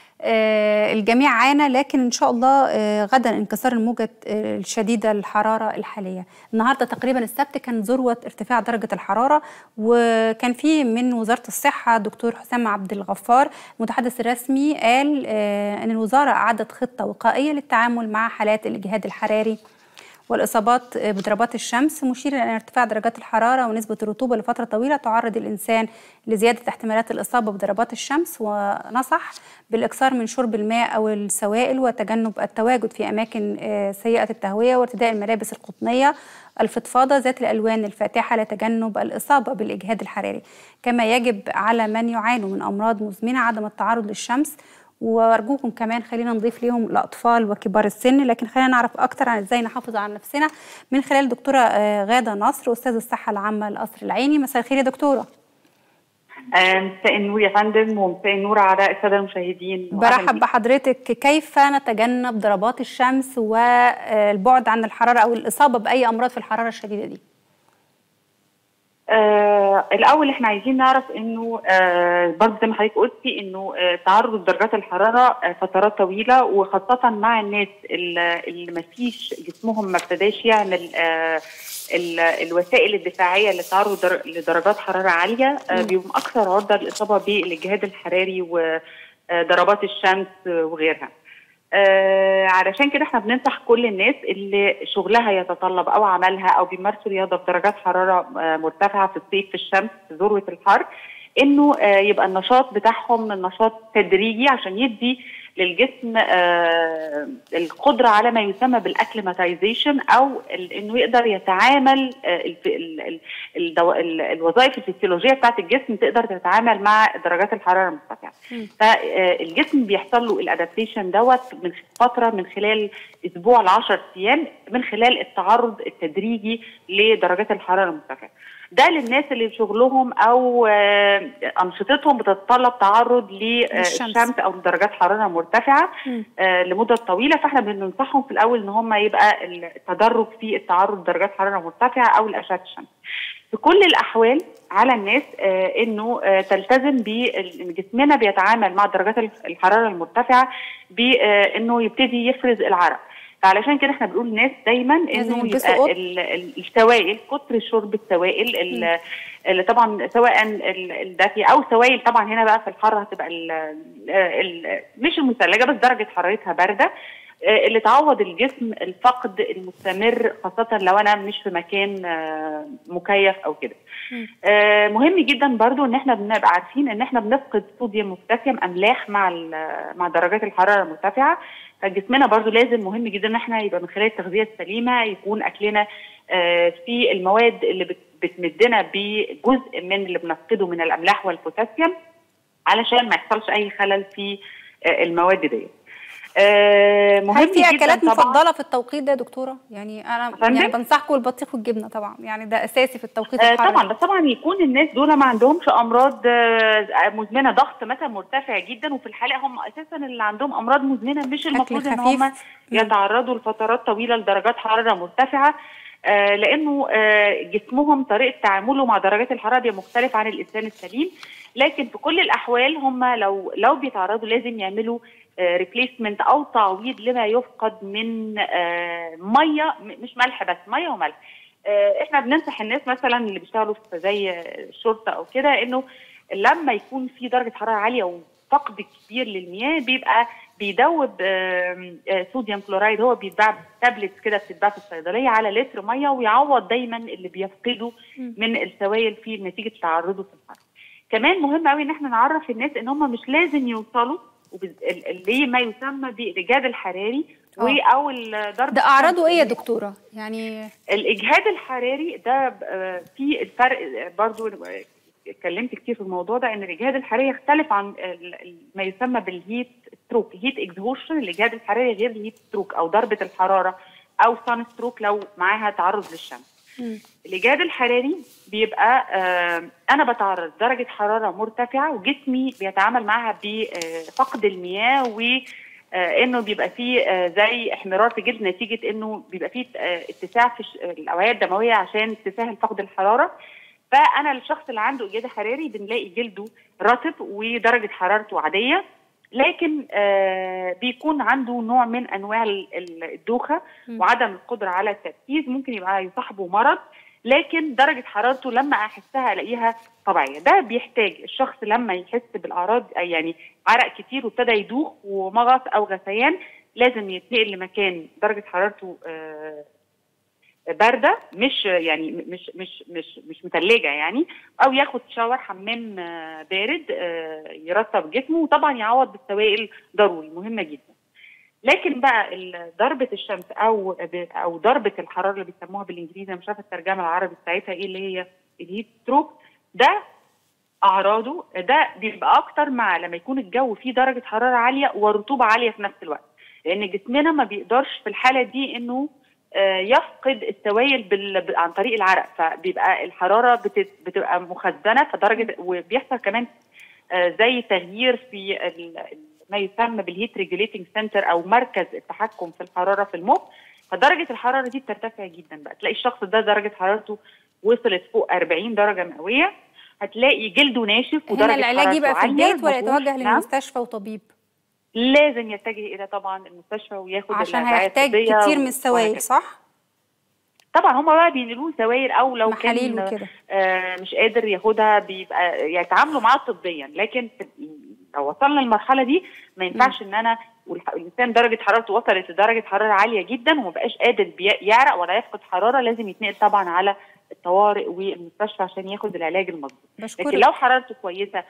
آه الجميع عانى لكن ان شاء الله آه غدا انكسار الموجه آه الشديده الحراره الحاليه النهارده تقريبا السبت كان ذروه ارتفاع درجه الحراره وكان في من وزاره الصحه دكتور حسام عبد الغفار المتحدث الرسمي قال آه ان الوزاره اعدت خطه وقائيه للتعامل مع حالات الاجهاد الحراري والإصابات بضربات الشمس مشيرا إلى ارتفاع درجات الحرارة ونسبة الرطوبة لفترة طويلة تعرض الإنسان لزيادة احتمالات الإصابة بضربات الشمس ونصح بالإكثار من شرب الماء أو السوائل وتجنب التواجد في أماكن سيئة التهوية وارتداء الملابس القطنية الفضفاضة ذات الألوان الفاتحة لتجنب الإصابة بالإجهاد الحراري كما يجب على من يعانوا من أمراض مزمنة عدم التعرض للشمس وارجوكم كمان خلينا نضيف ليهم الاطفال وكبار السن لكن خلينا نعرف اكتر عن ازاي نحافظ على نفسنا من خلال دكتوره غاده نصر استاذ الصحه العامه القصر العيني مساء الخير يا دكتوره مساء النور يا فندم ومساء النور على الساده المشاهدين برحب بحضرتك كيف نتجنب ضربات الشمس والبعد عن الحراره او الاصابه باي امراض في الحراره الشديده دي آه الاول احنا عايزين نعرف انه آه برضه زي ما حضرتك قلتي انه آه تعرض لدرجات الحراره آه فترات طويله وخاصه مع الناس اللي ما فيش جسمهم ما ابتداش يعمل آه الوسائل الدفاعيه للتعرض در لدرجات حراره عاليه آه بيبقوا اكثر عرضه للاصابه بالاجهاد الحراري وضربات الشمس وغيرها. آه علشان كده احنا بننصح كل الناس اللي شغلها يتطلب او عملها او بيمارسوا رياضه بدرجات حراره آه مرتفعه في الصيف في الشمس في ذروه الحر انه آه يبقى النشاط بتاعهم نشاط تدريجي عشان يدي للجسم آه القدره على ما يسمى بالاكليماتيزيشن او انه يقدر يتعامل آه الوظائف الفسيولوجيه بتاعت الجسم تقدر تتعامل مع درجات الحراره المرتفعه. فالجسم بيحصل له الادابتيشن دوت من فتره من خلال اسبوع ل 10 ايام من خلال التعرض التدريجي لدرجات الحراره المرتفعه. ده للناس اللي شغلهم او انشطتهم بتتطلب تعرض للشمس او لدرجات حراره مرتفعه لمده طويله فاحنا بننصحهم في الاول ان هم يبقى التدرج في التعرض لدرجات حراره مرتفعه او لاشعه الشمس. في كل الاحوال على الناس انه تلتزم بان جسمنا بيتعامل مع درجات الحراره المرتفعه بانه يبتدي يفرز العرق. فعلشان كده احنا بنقول للناس دايما انه يبقى السوائل كتر شرب السوائل اللي طبعا سواء الدافيه او سوائل طبعا هنا بقى في الحر هتبقى ال ال مش المثلجه بس درجه حرارتها بارده اللي تعوض الجسم الفقد المستمر خاصة لو أنا مش في مكان مكيف أو كده. مهم جدا برضو إن إحنا بنبقى عارفين إن إحنا بنفقد صوديوم وبوتاسيوم أملاح مع مع درجات الحرارة المرتفعة فجسمنا برضو لازم مهم جدا إن إحنا يبقى من خلال التغذية السليمة يكون أكلنا في المواد اللي بتمدنا بجزء من اللي بنفقده من الأملاح والبوتاسيوم علشان ما يحصلش أي خلل في المواد ديت. آه مهم هل في اكلات مفضله في التوقيت ده يا دكتوره يعني انا يعني بنصحكم البطيخ والجبنه طبعا يعني ده اساسي في التوقيت آه طبعا بس طبعا يكون الناس دول ما عندهمش امراض آه مزمنه ضغط مثلا مرتفع جدا وفي الحالة هم اساسا اللي عندهم امراض مزمنه مش المفروض ان هم يتعرضوا لفترات طويله لدرجات حراره مرتفعه آه لانه آه جسمهم طريقه تعامله مع درجات الحراره مختلف عن الانسان السليم لكن في كل الاحوال هم لو لو بيتعرضوا لازم يعملوا ريبليسمنت او تعويض لما يفقد من آه ميه مش ملح بس ميه وملح آه احنا بننصح الناس مثلا اللي بيشتغلوا في زي الشرطه او كده انه لما يكون في درجه حراره عاليه وفقد كبير للمياه بيبقى بيدوب آه صوديوم كلورايد هو بيتباع تابلتس كده بتتباع في الصيدليه على لتر ميه ويعوض دايما اللي بيفقده من السوائل في نتيجه تعرضه في الحر. كمان مهم قوي ان احنا نعرف الناس ان هم مش لازم يوصلوا اللي ما يسمى بالاجهاد الحراري او ضرب ده اعراضه ايه يا دكتوره يعني الاجهاد الحراري ده في الفرق برضو اتكلمت كتير في الموضوع ده ان الاجهاد الحراري يختلف عن ما يسمى بالهيت ستروك هيت اكزهوشن الاجهاد الحراري غير الهيت ستروك او ضربه الحراره او سان ستروك لو معاها تعرض للشمس الاجهاد الحراري بيبقى آه انا بتعرض درجه حراره مرتفعه وجسمي بيتعامل معها بفقد المياه و آه انه بيبقى فيه آه زي احمرار في الجلد نتيجه انه بيبقى فيه اتساع في الاوعيه الدمويه عشان تسهل فقد الحراره فانا الشخص اللي عنده اجهاد حراري بنلاقي جلده رطب ودرجه حرارته عاديه لكن آه بيكون عنده نوع من انواع الدوخه وعدم القدره على التركيز ممكن يبقى يصاحبه مرض لكن درجه حرارته لما احسها الاقيها طبيعيه ده بيحتاج الشخص لما يحس بالاعراض يعني عرق كتير وابتدى يدوخ ومغص او غثيان لازم يتنقل لمكان درجه حرارته آه بارده مش يعني مش مش مش مش متلجه يعني او ياخد شاور حمام آه، بارد آه، يرطب جسمه وطبعا يعوض بالسوائل ضروري مهمه جدا لكن بقى ال- ضربه الشمس او او ضربه الحراره اللي بيسموها بالانجليزي أنا مش عارفه الترجمه العربي بتاعتها ايه اللي هي الهيت ستروك ده اعراضه ده بيبقى اكتر مع لما يكون الجو فيه درجه حراره عاليه ورطوبه عاليه في نفس الوقت لان جسمنا ما بيقدرش في الحاله دي انه آه، يفقد السوائل بال... ب- عن طريق العرق فبيبقى الحراره بت... بتبقى مخزنه فدرجه وبيحصل كمان آه، زي تغيير في ال... ما يسمى بالهيت ريجوليتنج سنتر او مركز التحكم في الحراره في المخ فدرجه الحراره دي بترتفع جدا بقى تلاقي الشخص ده درجه حرارته وصلت فوق 40 درجه مئويه هتلاقي جلده ناشف هنا ودرجه العلاج يبقى في حرارته عالية، البيت ولا مفهوش- يتوجه نعم. للمستشفى وطبيب لازم يتجه الى طبعا المستشفى وياخد عشان الرعاية هيحتاج الطبية كتير من و- السوائل وهكذا. صح طبعا هم بقى بينقلوه سوائل او لو محاليل كان وكده آه مش قادر ياخدها بيبقى يتعاملوا معاه طبيا لكن في- لو وصلنا للمرحله دي ما ينفعش ان انا والح- الانسان درجه حرارته وصلت لدرجه حراره عاليه جدا وما بقاش قادر بي- يعرق ولا يفقد حراره لازم يتنقل طبعا على الطوارئ والمستشفى عشان ياخد العلاج المظبوط لكن بشكرك لو حرارته كويسه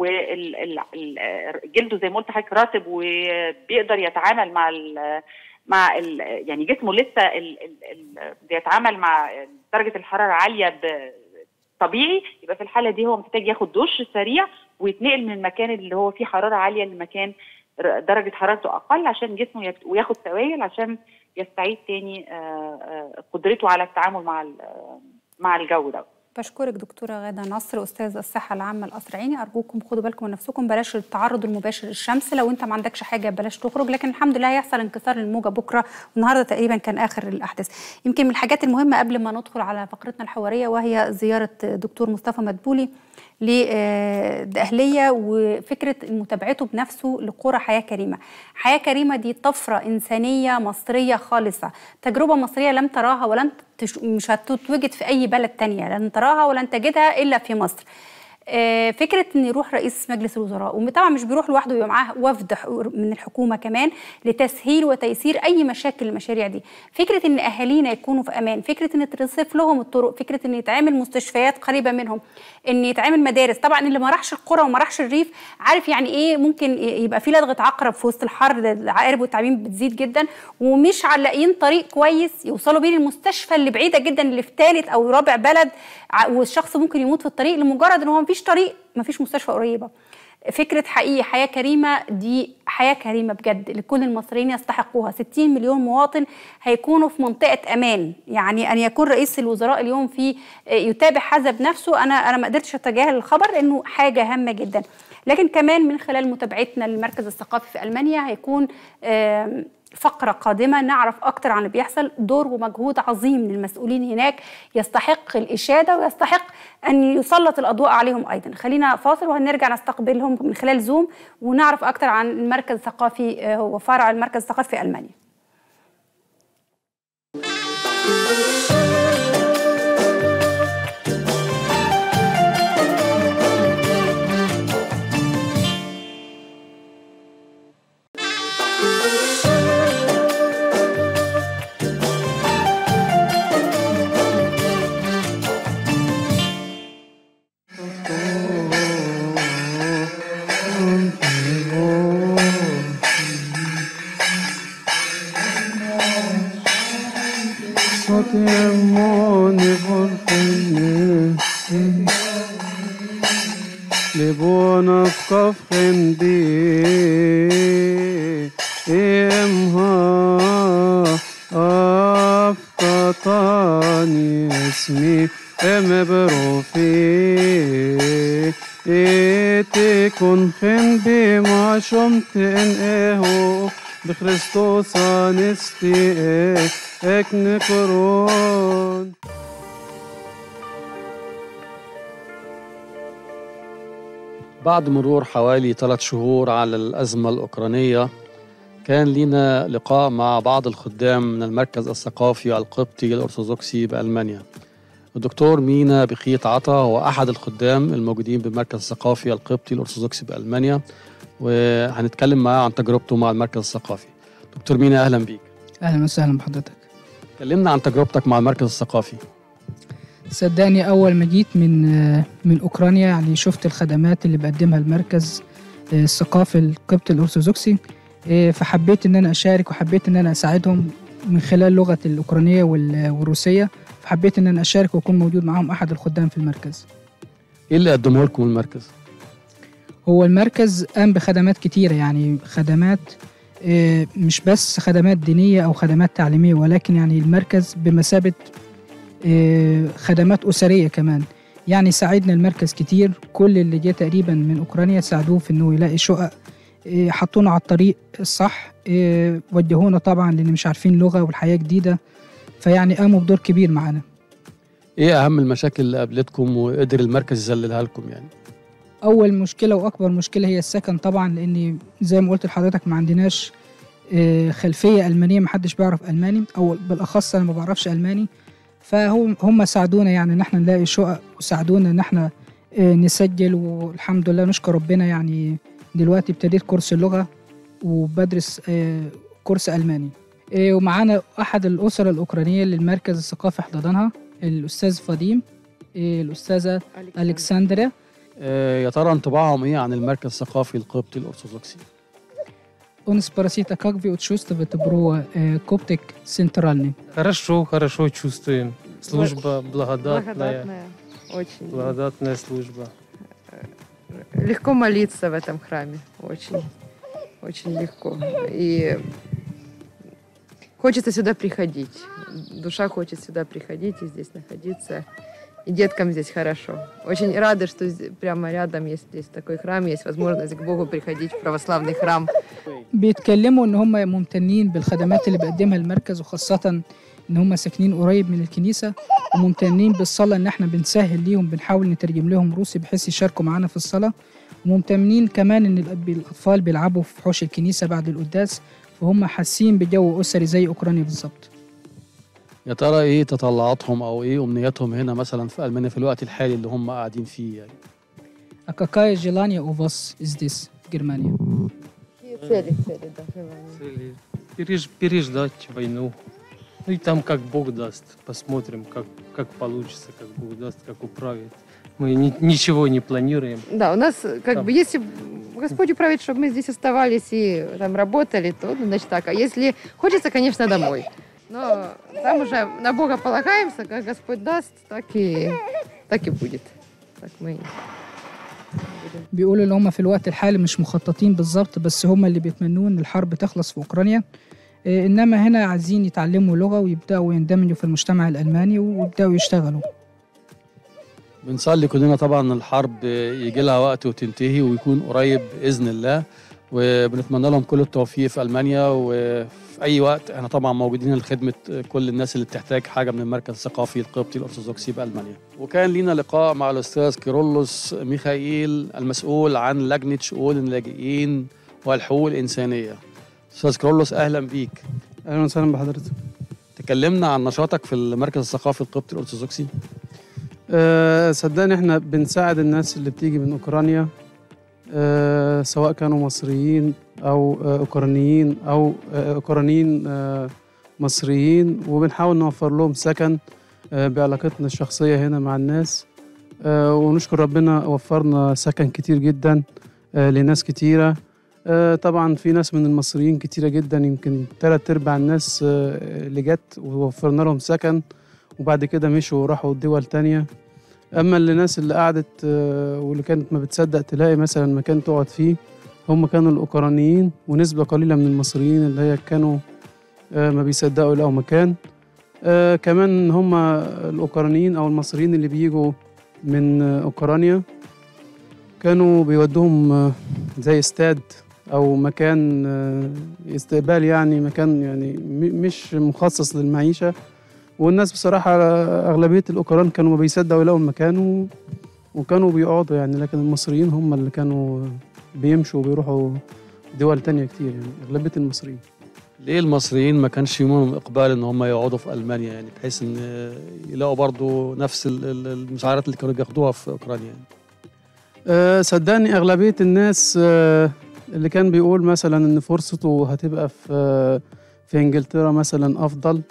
وجلده زي ما قلت حضرتك راتب وبيقدر يتعامل مع ال مع ال يعني جسمه لسه ال ال ال بيتعامل مع درجه الحراره عاليه ب- طبيعي يبقى في الحاله دي هو محتاج ياخد دش سريع ويتنقل من المكان اللي هو فيه حراره عاليه لمكان ر- درجه حرارته اقل عشان جسمه يت- وياخد سوائل عشان يستعيد تاني آه، آه، قدرته على التعامل مع ال- آه، مع الجو ده بشكرك دكتورة غادة نصر أستاذ الصحة العامة القصر عيني أرجوكم خدوا بالكم من نفسكم بلاش التعرض المباشر للشمس لو أنت ما عندكش حاجة بلاش تخرج لكن الحمد لله هيحصل انكسار للموجة بكرة والنهاردة تقريبا كان آخر الأحداث يمكن من الحاجات المهمة قبل ما ندخل على فقرتنا الحوارية وهي زيارة دكتور مصطفى مدبولي للدقهلية وفكرة متابعته بنفسه لقرى حياة كريمة حياة كريمة دي طفرة إنسانية مصرية خالصة تجربة مصرية لم تراها ولن تش... مش هتتوجد في أي بلد تانية لن تراها ولن تجدها إلا في مصر آه، فكره ان يروح رئيس مجلس الوزراء وطبعا مش بيروح لوحده يبقى معاه وفد ح- من الحكومه كمان لتسهيل وتيسير اي مشاكل المشاريع دي فكره ان اهالينا يكونوا في امان فكره ان ترصف لهم الطرق فكره ان يتعمل مستشفيات قريبه منهم ان يتعمل مدارس طبعا اللي ما راحش القرى وما راحش الريف عارف يعني ايه ممكن ي- يبقى في لدغه عقرب في وسط الحر ده العقارب والتعابين بتزيد جدا ومش علاقين طريق كويس يوصلوا بيه للمستشفى اللي بعيده جدا اللي في ثالث او رابع بلد ع- والشخص ممكن يموت في الطريق لمجرد ان هو مفيش طريق مفيش مستشفى قريبه فكرة حقيقي حياة كريمة دي حياة كريمة بجد لكل المصريين يستحقوها 60 مليون مواطن هيكونوا في منطقة أمان يعني أن يكون رئيس الوزراء اليوم في يتابع هذا بنفسه أنا أنا ما قدرتش أتجاهل الخبر لأنه حاجة هامة جدا لكن كمان من خلال متابعتنا للمركز الثقافي في ألمانيا هيكون آم، فقرة قادمة نعرف أكتر عن اللي بيحصل دور ومجهود عظيم من المسؤولين هناك يستحق الإشادة ويستحق أن يسلط الأضواء عليهم أيضا خلينا فاصل وهنرجع نستقبلهم من خلال زوم ونعرف أكتر عن المركز الثقافي آه، هو فرع المركز الثقافي في ألمانيا Sotiemone volfene Lebona fkafchen di Emha Afkatani اسمي ام بروفي تكون خن بما شمت ان اهو بخريستوس انستي اك نكرون بعد مرور حوالي ثلاث شهور على الأزمة الأوكرانية كان لنا لقاء مع بعض الخدام من المركز الثقافي القبطي الأرثوذكسي بألمانيا الدكتور مينا بخيت عطا هو أحد الخدام الموجودين بالمركز الثقافي القبطي الأرثوذكسي بألمانيا وهنتكلم معاه عن تجربته مع المركز الثقافي دكتور مينا أهلا بيك اهلا وسهلا بحضرتك كلمنا عن تجربتك مع المركز الثقافي صدقني اول ما جيت من من اوكرانيا يعني شفت الخدمات اللي بقدمها المركز الثقافي القبطي الارثوذكسي فحبيت ان انا اشارك وحبيت ان انا اساعدهم من خلال لغه الاوكرانيه والروسيه فحبيت ان انا اشارك واكون موجود معاهم احد الخدام في المركز ايه اللي قدمه لكم المركز هو المركز قام بخدمات كتيره يعني خدمات مش بس خدمات دينيه او خدمات تعليميه ولكن يعني المركز بمثابه خدمات اسريه كمان يعني ساعدنا المركز كتير كل اللي جه تقريبا من اوكرانيا ساعدوه في انه يلاقي شقق حطونا على الطريق الصح وجهونا طبعا لان مش عارفين لغه والحياه جديده فيعني قاموا بدور كبير معانا ايه اهم المشاكل اللي قابلتكم وقدر المركز يذللها لكم يعني اول مشكله واكبر مشكله هي السكن طبعا لان زي ما قلت لحضرتك ما عندناش خلفيه المانيه ما حدش بيعرف الماني او بالاخص انا ما بعرفش الماني فهم هم ساعدونا يعني ان احنا نلاقي شقق وساعدونا ان احنا نسجل والحمد لله نشكر ربنا يعني دلوقتي ابتديت كورس اللغه وبدرس كورس الماني ومعانا احد الاسر الاوكرانيه اللي المركز الثقافي حضنها الاستاذ فاديم الاستاذه الكسندرا يا ترى انطباعهم ايه عن المركز الثقافي القبطي الارثوذكسي Он спросит, а как вы чувствуете про э, Коптик Центральный? Хорошо, хорошо чувствуем. Служба благодатная. Благодатная, очень. Благодатная служба. Легко молиться в этом храме, очень, очень легко. И хочется сюда приходить. Душа хочет сюда приходить и здесь находиться. И деткам здесь хорошо. Очень рады, что прямо рядом есть здесь такой храм, есть возможность к Богу приходить в православный храм. بيتكلموا ان هم ممتنين بالخدمات اللي بيقدمها المركز وخاصه ان هم ساكنين قريب من الكنيسه وممتنين بالصلاه ان احنا بنسهل ليهم بنحاول نترجم لهم روسي بحيث يشاركوا معانا في الصلاه وممتنين كمان ان الاطفال بيلعبوا في حوش الكنيسه بعد القداس فهم حاسين بجو اسري زي اوكرانيا بالظبط يا ترى ايه تطلعاتهم او ايه امنياتهم هنا مثلا في المانيا في الوقت الحالي اللي هم قاعدين فيه يعني А какая желание у вас здесь, в Германии? Цели, цели, да, желания. Цели переж- переждать войну. Ну и там как Бог даст. Посмотрим, как, как получится, как Бог даст, как управит. Мы ни- ничего не планируем. Да, у нас как Там. бы, если Господь управит, чтобы мы здесь оставались и там работали, то, ну, значит так. А если хочется, конечно, домой. Но там уже на Бога полагаемся, как Господь даст, так и, так и будет. Так мы بيقولوا ان هم في الوقت الحالي مش مخططين بالظبط بس هم اللي بيتمنوا ان الحرب تخلص في اوكرانيا إيه، انما هنا عايزين يتعلموا لغه ويبداوا يندمجوا في المجتمع الالماني ويبداوا يشتغلوا بنصلي كلنا طبعا الحرب يجي لها وقت وتنتهي ويكون قريب باذن الله وبنتمنى لهم كل التوفيق في المانيا وفي اي وقت احنا طبعا موجودين لخدمه كل الناس اللي بتحتاج حاجه من المركز الثقافي القبطي الارثوذكسي بالمانيا. وكان لينا لقاء مع الاستاذ كيرلس ميخائيل المسؤول عن لجنه شؤون اللاجئين والحقوق الانسانيه. استاذ كيرلس اهلا بيك. اهلا وسهلا بحضرتك تكلمنا عن نشاطك في المركز الثقافي القبطي الارثوذكسي. أه صدقني احنا بنساعد الناس اللي بتيجي من اوكرانيا أه سواء كانوا مصريين او آه، اوكرانيين او آه، اوكرانيين آه، مصريين وبنحاول نوفر لهم سكن آه، بعلاقتنا الشخصيه هنا مع الناس آه، ونشكر ربنا وفرنا سكن كتير جدا آه، لناس كتيره آه، طبعا في ناس من المصريين كتيره جدا يمكن تلات ارباع الناس آه، اللي جت ووفرنا لهم سكن وبعد كده مشوا وراحوا دول تانية أما الناس اللي قعدت آه، واللي كانت ما بتصدق تلاقي مثلا مكان تقعد فيه هم كانوا الأوكرانيين ونسبة قليلة من المصريين اللي هي كانوا آه، ما بيصدقوا يلاقوا مكان آه، كمان هم الأوكرانيين أو المصريين اللي بيجوا من آه، أوكرانيا كانوا بيودوهم آه، زي استاد أو مكان آه، استقبال يعني مكان يعني م- مش مخصص للمعيشة والناس بصراحة أغلبية الأوكران كانوا ما بيصدقوا يلاقوا المكان و... وكانوا بيقعدوا يعني لكن المصريين هم اللي كانوا بيمشوا وبيروحوا دول تانية كتير يعني أغلبية المصريين ليه المصريين ما كانش يومهم اقبال ان هم يقعدوا في المانيا يعني بحيث ان يلاقوا برضو نفس ال- ال- المساعدات اللي كانوا بياخدوها في اوكرانيا يعني. أه صدقني أغلبية الناس أه اللي كان بيقول مثلا إن فرصته هتبقى في في إنجلترا مثلا أفضل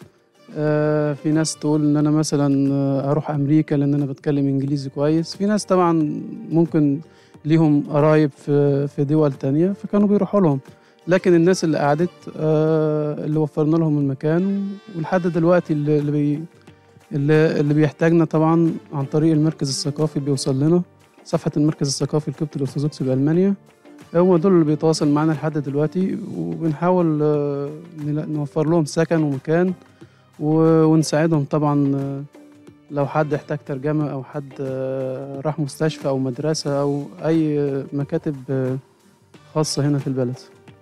آه، في ناس تقول ان انا مثلا آه، اروح امريكا لان انا بتكلم انجليزي كويس في ناس طبعا ممكن ليهم قرايب في في دول تانية فكانوا بيروحوا لهم لكن الناس اللي قعدت آه، اللي وفرنا لهم المكان ولحد دلوقتي اللي اللي بي اللي, اللي بيحتاجنا طبعا عن طريق المركز الثقافي بيوصل لنا صفحة المركز الثقافي القبطي الأرثوذكسي بألمانيا هم دول اللي بيتواصل معانا لحد دلوقتي وبنحاول آه، نلا- نوفر لهم سكن ومكان و- ونساعدهم طبعا آه، لو حد احتاج ترجمة أو حد آه، راح مستشفى أو مدرسة أو أي آه، مكاتب آه، خاصة هنا في البلد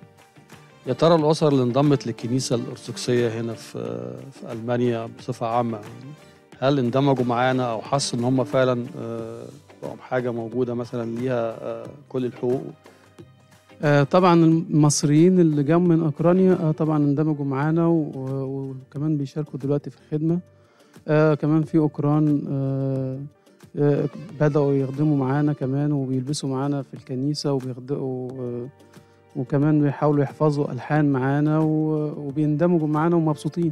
يا ترى الأسر اللي انضمت للكنيسة الأرثوذكسية هنا في في ألمانيا بصفة عامة يعني هل اندمجوا معانا أو حسوا إن هم فعلا آه، بقوا حاجة موجودة مثلا ليها آه، كل الحقوق آه، طبعا المصريين اللي جم من اوكرانيا آه، طبعا اندمجوا معانا و- و- وكمان بيشاركوا دلوقتي في الخدمه آه، كمان في اوكران آه، آه، بداوا يخدموا معانا كمان وبيلبسوا معانا في الكنيسه وبيخدموا آه، وكمان بيحاولوا يحفظوا الحان معانا و- وبيندمجوا معانا ومبسوطين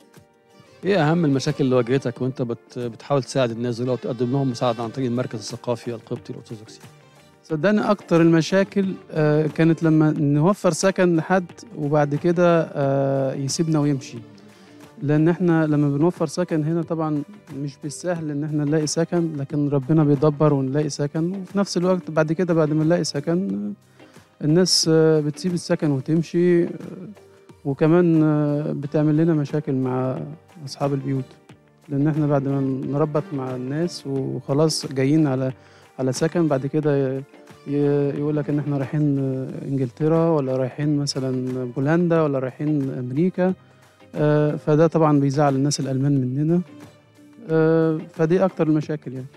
إيه أهم المشاكل اللي واجهتك وأنت بت- بتحاول تساعد الناس دول أو تقدم لهم مساعدة عن طريق المركز الثقافي القبطي الأرثوذكسي؟ صدقني اكتر المشاكل آه، كانت لما نوفر سكن لحد وبعد كده آه، يسيبنا ويمشي لان احنا لما بنوفر سكن هنا طبعا مش بالسهل ان احنا نلاقي سكن لكن ربنا بيدبر ونلاقي سكن وفي نفس الوقت بعد كده بعد ما نلاقي سكن آه، الناس آه، بتسيب السكن وتمشي آه، وكمان آه، بتعمل لنا مشاكل مع اصحاب البيوت لان احنا بعد ما نربط مع الناس وخلاص جايين على على سكن بعد كده يقول لك ان احنا رايحين انجلترا ولا رايحين مثلا بولندا ولا رايحين امريكا آه، فده طبعا بيزعل الناس الالمان مننا آه، فدي اكتر المشاكل يعني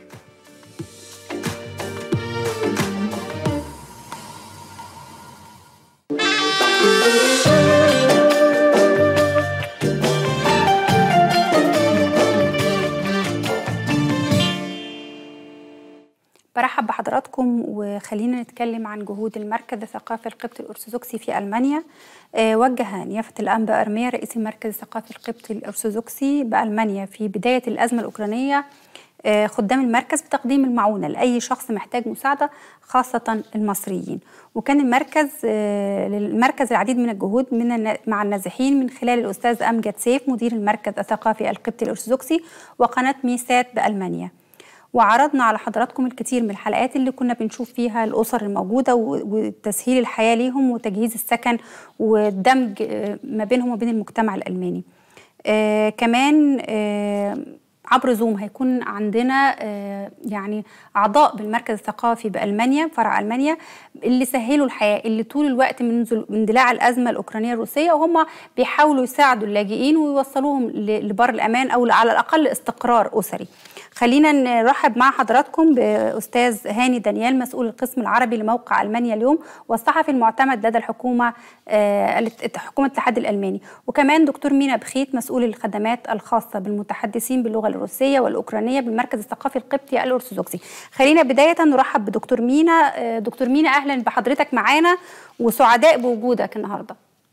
برحب بحضراتكم وخلينا نتكلم عن جهود المركز الثقافي القبطي الأرثوذكسي في ألمانيا آه، وجه نيافة الأنبا أرميا رئيس المركز الثقافي القبطي الأرثوذكسي بألمانيا في بداية الأزمة الأوكرانية آه، خدام المركز بتقديم المعونة لأي شخص محتاج مساعدة خاصة المصريين وكان المركز آه، للمركز العديد من الجهود من النا- مع النازحين من خلال الأستاذ أمجد سيف مدير المركز الثقافي القبطي الأرثوذكسي وقناة ميسات بألمانيا وعرضنا على حضراتكم الكثير من الحلقات اللي كنا بنشوف فيها الأسر الموجودة و- وتسهيل الحياة ليهم وتجهيز السكن والدمج آه، ما بينهم وبين المجتمع الألماني آه كمان آه عبر زوم هيكون عندنا آه يعني أعضاء بالمركز الثقافي بألمانيا فرع ألمانيا اللي سهلوا الحياة اللي طول الوقت منذ اندلاع الأزمة الأوكرانية الروسية وهم بيحاولوا يساعدوا اللاجئين ويوصلوهم ل- لبر الأمان أو على الأقل استقرار أسري خلينا نرحب مع حضراتكم بأستاذ هاني دانيال مسؤول القسم العربي لموقع ألمانيا اليوم والصحفي المعتمد لدى الحكومة آه، الات- حكومة الاتحاد الألماني وكمان دكتور مينا بخيت مسؤول الخدمات الخاصة بالمتحدثين باللغة الروسية والأوكرانية بالمركز الثقافي القبطي الأرثوذكسي خلينا بداية نرحب بدكتور مينا آه، دكتور مينا أهلا بحضرتك معانا وسعداء بوجودك النهارده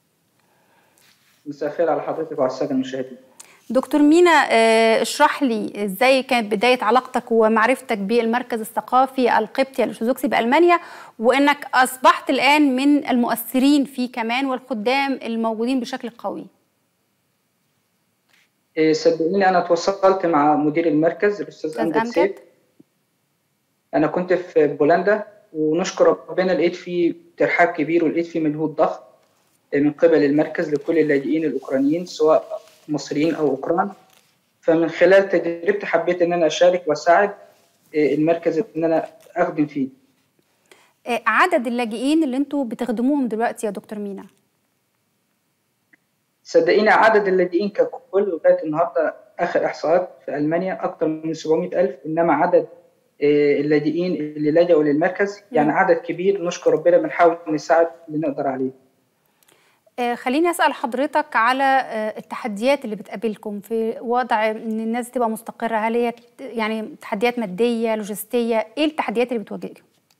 مساء الخير على حضرتك وعلى الساده المشاهدين دكتور مينا آه، اشرح لي ازاي كانت بدايه علاقتك ومعرفتك بالمركز الثقافي القبطي الارثوذكسي بالمانيا وانك اصبحت الان من المؤثرين فيه كمان والخدام الموجودين بشكل قوي. إيه، صدقيني انا تواصلت مع مدير المركز الاستاذ أستاذ امجد أمجد. سيف انا كنت في بولندا ونشكر ربنا لقيت فيه ترحاب كبير ولقيت فيه مجهود ضخم من قبل المركز لكل اللاجئين الاوكرانيين سواء مصريين او اوكران فمن خلال تجربتي حبيت ان انا اشارك واساعد إيه، المركز ان انا اخدم فيه آه، عدد اللاجئين اللي انتوا بتخدموهم دلوقتي يا دكتور مينا صدقيني عدد اللاجئين ككل لغايه النهارده اخر احصاءات في المانيا اكثر من 700 الف انما عدد آه، اللاجئين اللي لجأوا للمركز يعني عدد كبير نشكر ربنا بنحاول نساعد اللي نقدر عليه آه، خليني اسال حضرتك على آه، التحديات اللي بتقابلكم في وضع ان الناس تبقى مستقره هل هي يعني تحديات ماديه لوجستيه ايه التحديات اللي بتواجهكم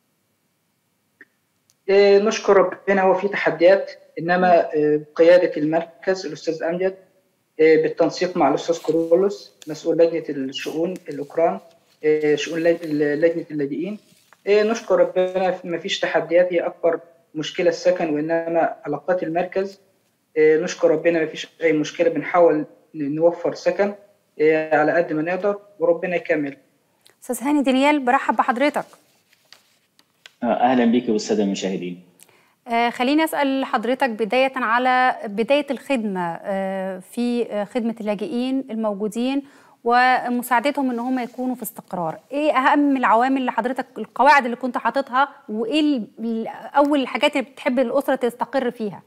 آه، نشكر ربنا هو في تحديات انما آه، قياده المركز الاستاذ امجد آه، بالتنسيق مع الاستاذ كورولوس مسؤول لجنه الشؤون الاوكران آه، شؤون لج- لجنه اللاجئين آه، نشكر ربنا ما فيش تحديات هي اكبر مشكله السكن وانما علاقات المركز آه، نشكر ربنا ما فيش اي مشكله بنحاول ن- نوفر سكن آه، على قد ما نقدر وربنا يكمل استاذ هاني دانيال برحب بحضرتك اهلا بك والساده المشاهدين آه، خليني اسال حضرتك بدايه على بدايه الخدمه آه، في آه، خدمه اللاجئين الموجودين ومساعدتهم ان هم يكونوا في استقرار ايه اهم العوامل اللي حضرتك القواعد اللي كنت حاططها وايه ال- ال- اول الحاجات اللي بتحب الاسره تستقر فيها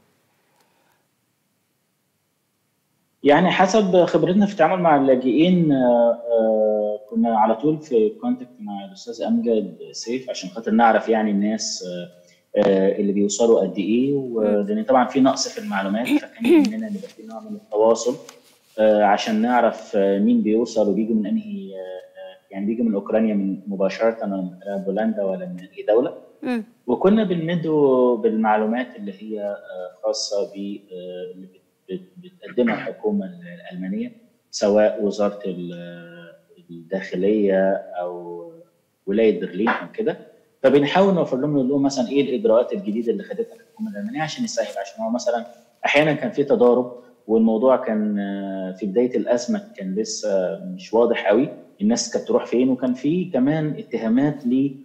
يعني حسب خبرتنا في التعامل مع اللاجئين آه، آه، كنا على طول في كونتاكت مع الاستاذ امجد سيف عشان خاطر نعرف يعني الناس آه، آه، اللي بيوصلوا قد ايه ولان طبعا في نقص في المعلومات فكان يهمنا نبقى في نوع من التواصل آه، عشان نعرف آه، مين بيوصل وبيجي من انهي آه، آه، يعني بيجي من اوكرانيا من مباشره ولا من بولندا ولا من اي دوله مم. وكنا بنمده بالمعلومات اللي هي آه، خاصه ب آه، اللي بت- بت- بتقدمها الحكومه الالمانيه سواء وزاره ال- الداخليه او ولايه برلين او كده فبنحاول نوفر لهم نقول لهم مثلا ايه الاجراءات الجديده اللي خدتها الحكومه الالمانيه عشان يسهل عشان هو مثلا احيانا كان في تضارب والموضوع كان آه، في بدايه الازمه كان لسه مش واضح قوي الناس كانت تروح فين وكان في كمان اتهامات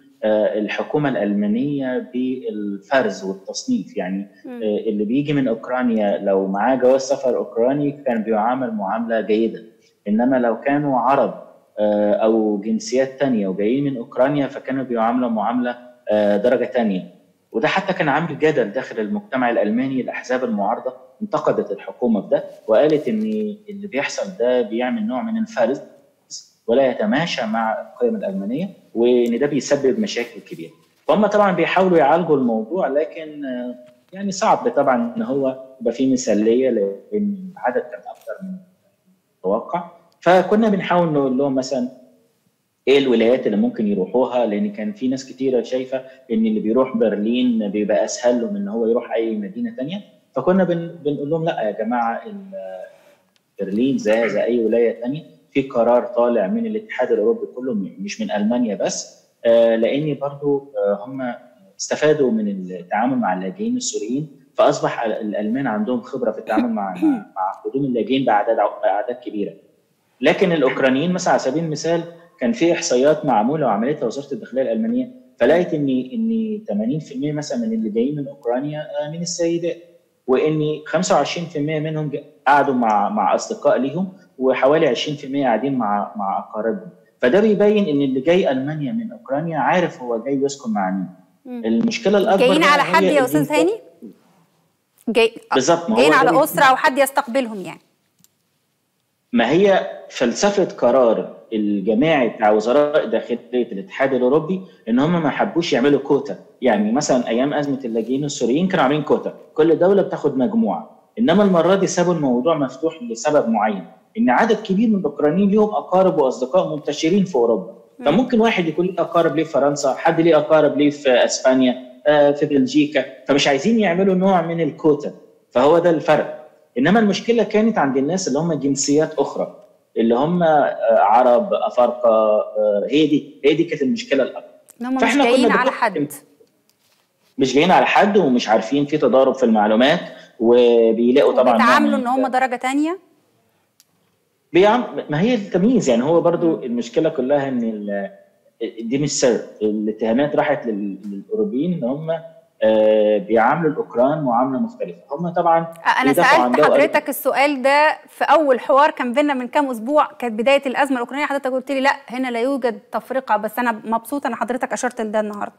للحكومه الالمانيه بالفرز والتصنيف يعني مم. آه، اللي بيجي من اوكرانيا لو معاه جواز سفر اوكراني كان بيعامل معامله جيده انما لو كانوا عرب آه، او جنسيات تانية وجايين من اوكرانيا فكانوا بيعاملوا معامله آه، درجه تانية وده حتى كان عامل جدل داخل المجتمع الالماني الاحزاب المعارضه انتقدت الحكومه بده وقالت ان اللي بيحصل ده بيعمل نوع من الفرز ولا يتماشى مع القيم الالمانيه وان ده بيسبب مشاكل كبيره. فهم طبعا بيحاولوا يعالجوا الموضوع لكن آه، يعني صعب طبعا ان هو يبقى فيه مثاليه لان العدد كان اكثر من المتوقع فكنا بنحاول نقول لهم مثلا ايه الولايات اللي ممكن يروحوها لان كان في ناس كتيره شايفه ان اللي بيروح برلين بيبقى اسهل له من ان هو يروح اي مدينه تانية فكنا بن بنقول لهم لا يا جماعه ال- برلين زي زي اي ولايه تانية في قرار طالع من الاتحاد الاوروبي كله مش من المانيا بس آه، لان برضو آه، هم استفادوا من التعامل مع اللاجئين السوريين فاصبح ال- الالمان عندهم خبره في التعامل مع مع مع قدوم اللاجئين باعداد باعداد كبيره لكن الاوكرانيين مثلا على سبيل المثال كان في احصائيات معموله وعملتها وزاره الداخليه الالمانيه فلقيت ان ان 80% مثلا من اللي جايين من اوكرانيا آه، من السيدات وان 25% منهم ج- قعدوا مع مع اصدقاء ليهم وحوالي 20% قاعدين مع مع اقاربهم فده بيبين ان اللي جاي المانيا من اوكرانيا عارف هو جاي يسكن مع مين مم. المشكله الاكبر جايين بقى على هي حد يا استاذ الإنفاق. هاني جاي بالظبط ما هو جايين ده على بي- اسره او حد يستقبلهم يعني ما هي فلسفه قرار الجماعي بتاع وزراء داخليه الاتحاد الاوروبي ان هم ما حبوش يعملوا كوتا يعني مثلا ايام ازمه اللاجئين السوريين كانوا عاملين كوتا كل دوله بتاخد مجموعه انما المره دي سابوا الموضوع مفتوح لسبب معين ان عدد كبير من الاوكرانيين ليهم اقارب واصدقاء منتشرين في اوروبا فممكن واحد يكون ليه اقارب ليه في فرنسا حد ليه اقارب ليه في اسبانيا آه، في بلجيكا فمش عايزين يعملوا نوع من الكوتا فهو ده الفرق انما المشكله كانت عند الناس اللي هم جنسيات اخرى اللي هم آه، عرب افارقه آه، هي دي هي دي كانت المشكله الاكبر ان هم مش فإحنا كنا جايين على بنقول- حد مش جايين على حد ومش عارفين في تضارب في المعلومات وبيلاقوا طبعا نوع بيتعاملوا من ان هم درجه تانية بيعم... ما هي التمييز يعني هو برضو المشكله كلها ان ال... دي مش سر الاتهامات راحت لل... للاوروبيين ان هم آه، بيعاملوا الاوكران معامله مختلفه هم طبعا انا بيدافعوا عن سالت ده وقالوا- حضرتك السؤال ده في اول حوار كان بينا من كام اسبوع كانت بدايه الازمه الاوكرانيه حضرتك قلت لي لا هنا لا يوجد تفرقه بس انا مبسوطه ان حضرتك اشرت لده النهارده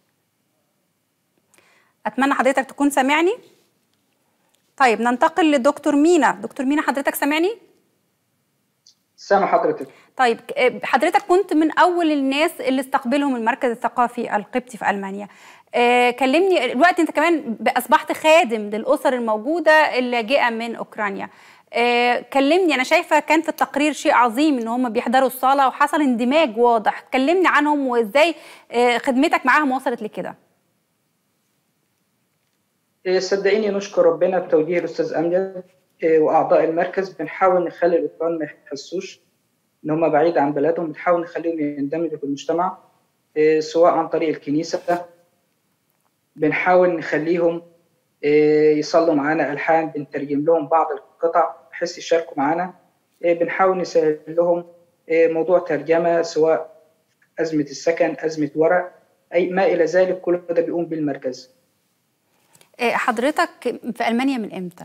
اتمنى حضرتك تكون سامعني طيب ننتقل لدكتور مينا دكتور مينا حضرتك سامعني سامع حضرتك طيب ك- حضرتك كنت من اول الناس اللي استقبلهم المركز الثقافي القبطي في المانيا آه، كلمني الوقت انت كمان ب- اصبحت خادم للاسر الموجوده اللاجئه من اوكرانيا آه، كلمني انا شايفه كان في التقرير شيء عظيم ان هم بيحضروا الصلاه وحصل اندماج واضح كلمني عنهم وازاي آه، خدمتك معاهم وصلت لكده إيه، صدقيني نشكر ربنا بتوجيه الاستاذ امجد آه، واعضاء المركز بنحاول نخلي الاوكران ما يحسوش ان هم بعيد عن بلدهم بنحاول نخليهم يندمجوا في المجتمع آه، سواء عن طريق الكنيسه بنحاول نخليهم آه، يصلوا معانا الحان بنترجم لهم بعض القطع بحيث يشاركوا معانا آه، بنحاول نسهل لهم آه، موضوع ترجمه سواء ازمه السكن ازمه ورق اي ما الى ذلك كل ده بيقوم بالمركز آه، حضرتك في المانيا من امتى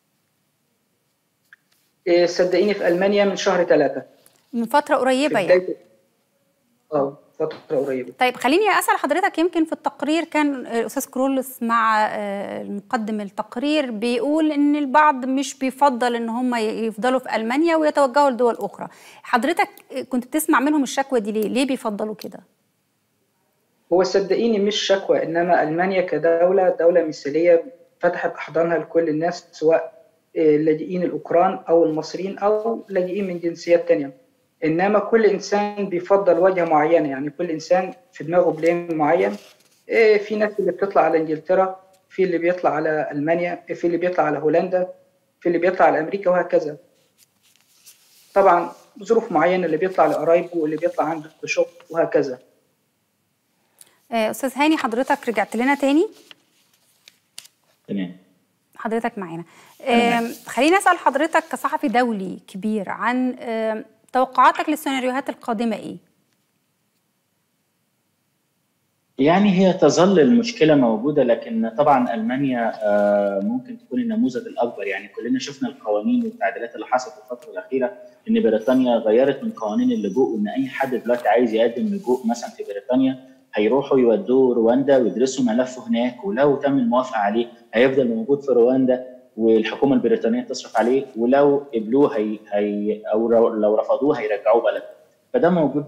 آه، صدقيني في المانيا من شهر ثلاثة من فتره قريبه في يعني بداية اه فتره قريبه طيب خليني اسال حضرتك يمكن في التقرير كان الاستاذ كرولس مع آه، المقدم التقرير بيقول ان البعض مش بيفضل ان هم يفضلوا في المانيا ويتوجهوا لدول اخرى حضرتك كنت بتسمع منهم الشكوى دي ليه ليه بيفضلوا كده هو صدقيني مش شكوى انما المانيا كدوله دوله مثاليه فتحت احضانها لكل الناس سواء آه، اللاجئين الاوكران او المصريين او لاجئين من جنسيات تانية انما كل انسان بيفضل وجهه معينه يعني كل انسان في دماغه بلين معين آه، في ناس اللي بتطلع على انجلترا في اللي بيطلع على المانيا في اللي بيطلع على هولندا في اللي بيطلع على امريكا وهكذا طبعا ظروف معينه اللي بيطلع لقرايبه واللي بيطلع عنده شغل وهكذا آه، استاذ هاني حضرتك رجعت لنا تاني تمام حضرتك معانا آم، خليني اسال حضرتك كصحفي دولي كبير عن آم، توقعاتك للسيناريوهات القادمه ايه يعني هي تظل المشكله موجوده لكن طبعا المانيا آه، ممكن تكون النموذج الاكبر يعني كلنا شفنا القوانين والتعديلات اللي حصلت في الفتره الاخيره ان بريطانيا غيرت من قوانين اللجوء وان اي حد دلوقتي عايز يقدم لجوء مثلا في بريطانيا هيروحوا يودوه رواندا ويدرسوا ملفه هناك ولو تم الموافقه عليه هيفضل موجود في رواندا والحكومه البريطانيه تصرف عليه ولو قبلوه هي, هي او لو رفضوه هيرجعوه بلده فده موجود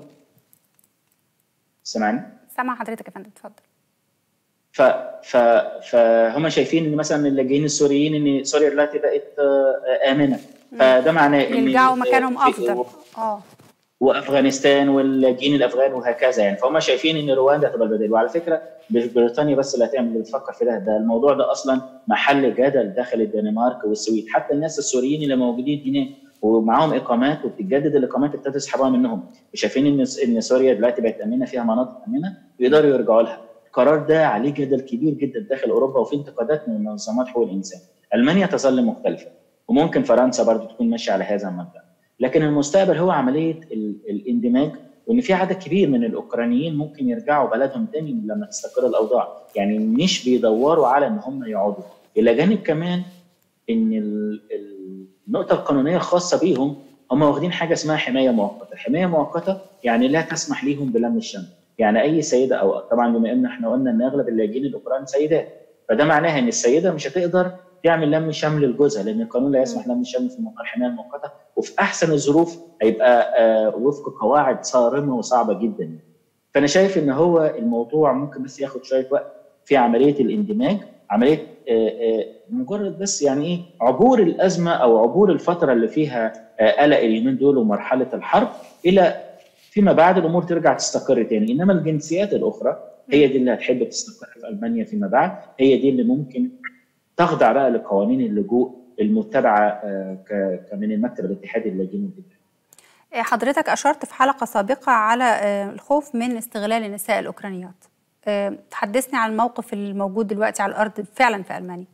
سامعني؟ سامع حضرتك يا فندم اتفضل ف ف فهم شايفين ان مثلا اللاجئين السوريين ان سوريا دلوقتي بقت آه، امنه فده معناه ان يرجعوا مكانهم في- افضل اه وافغانستان واللاجئين الافغان وهكذا يعني فهم شايفين ان رواندا هتبقى البديل وعلى فكره مش بريطانيا بس اللي هتعمل اللي بتفكر في ده ده الموضوع ده اصلا محل جدل داخل الدنمارك والسويد حتى الناس السوريين اللي موجودين هناك ومعاهم اقامات وبتتجدد الاقامات ابتدوا يسحبوها منهم وشايفين ان ان سوريا دلوقتي بقت امنه فيها مناطق امنه ويقدروا يرجعوا لها القرار ده عليه جدل كبير جدا داخل اوروبا وفي انتقادات من منظمات حقوق الانسان المانيا تظل مختلفه وممكن فرنسا برضو تكون ماشيه على هذا المبدا لكن المستقبل هو عمليه ال- الاندماج وان في عدد كبير من الاوكرانيين ممكن يرجعوا بلدهم تاني لما تستقر الاوضاع يعني مش بيدوروا على ان هم يقعدوا الى جانب كمان ان ال- ال- النقطه القانونيه الخاصه بيهم هم واخدين حاجه اسمها حمايه مؤقته الحمايه مؤقته يعني لا تسمح ليهم بلم الشمل يعني اي سيده او طبعا بما ان احنا قلنا ان اغلب اللاجئين الاوكران سيدات فده معناها ان السيده مش هتقدر تعمل لم شمل لجوزها لان القانون لا يسمح لم الشمل في موقع الحمايه المؤقته وفي احسن الظروف هيبقى آه، وفق قواعد صارمه وصعبه جدا فانا شايف ان هو الموضوع ممكن بس ياخد شويه وقت في عمليه الاندماج عمليه آه، آه، مجرد بس يعني ايه عبور الازمه او عبور الفتره اللي فيها آه، قلق اليومين دول ومرحله الحرب الى فيما بعد الامور ترجع تستقر تاني انما الجنسيات الاخرى هي دي اللي هتحب تستقر في المانيا فيما بعد هي دي اللي ممكن تخضع بقى لقوانين اللجوء المتبعه آه، ك- كمن المكتب الاتحادي للاجئين والهجرة. آه، حضرتك اشرت في حلقه سابقه على آه، الخوف من استغلال النساء الاوكرانيات آه، تحدثني عن الموقف الموجود دلوقتي على الارض فعلا في المانيا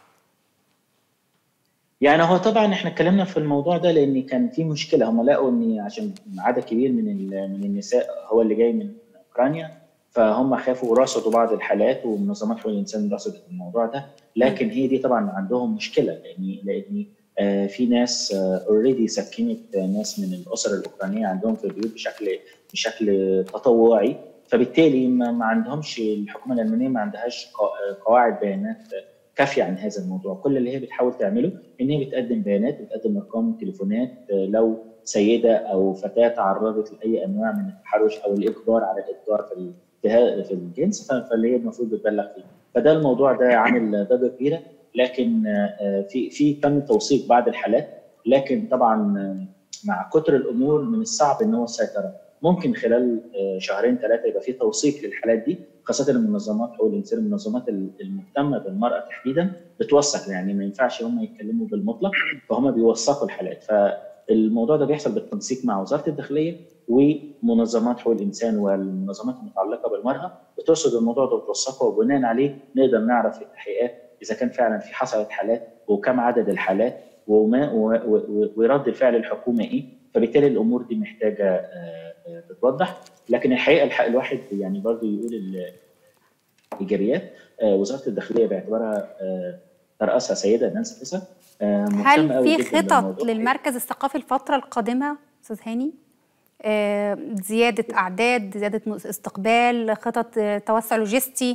يعني هو طبعا احنا اتكلمنا في الموضوع ده لان كان في مشكله هم لقوا ان عشان عدد كبير من ال- من النساء هو اللي جاي من اوكرانيا فهم خافوا ورصدوا بعض الحالات ومنظمات حقوق الانسان رصدت الموضوع ده لكن هي دي طبعا عندهم مشكله لان لان آه، في ناس اوريدي سكنت آه، ناس من الاسر الاوكرانيه عندهم في البيوت بشكل بشكل تطوعي فبالتالي ما ما عندهمش الحكومه الالمانيه ما عندهاش قا- قواعد بيانات كافيه عن هذا الموضوع كل اللي هي بتحاول تعمله ان هي بتقدم بيانات بتقدم ارقام تليفونات آه، لو سيده او فتاه تعرضت لاي انواع من التحرش او الاجبار على الاتجار في ال- في ها- في الجنس ف- فاللي هي المفروض بتبلغ فيه فده الموضوع ده عامل ضجه كبيره لكن آه، آه، في في تم توثيق بعض الحالات لكن طبعا آه، مع كتر الامور من الصعب ان هو السيطره ممكن خلال آه، شهرين ثلاثه يبقى في توثيق للحالات دي خاصه المنظمات حقوق الانسان المنظمات المهتمه بالمراه تحديدا بتوثق يعني ما ينفعش هم يتكلموا بالمطلق فهم بيوثقوا الحالات فالموضوع ده بيحصل بالتنسيق مع وزاره الداخليه ومنظمات حقوق الانسان والمنظمات المتعلقه بالمراه بترصد الموضوع ده وتوثقه وبناء عليه نقدر نعرف في التحقيقات اذا كان فعلا في حصلت حالات وكم عدد الحالات وما ورد الفعل الحكومه ايه فبالتالي الامور دي محتاجه تتوضح لكن الحقيقه الحق الواحد يعني برضو يقول الايجابيات وزاره الداخليه باعتبارها ترأسها سيده نانسي فيصل هل في خطط للمركز الثقافي الفتره القادمه استاذ هاني؟ زياده اعداد زياده استقبال خطط توسع لوجستي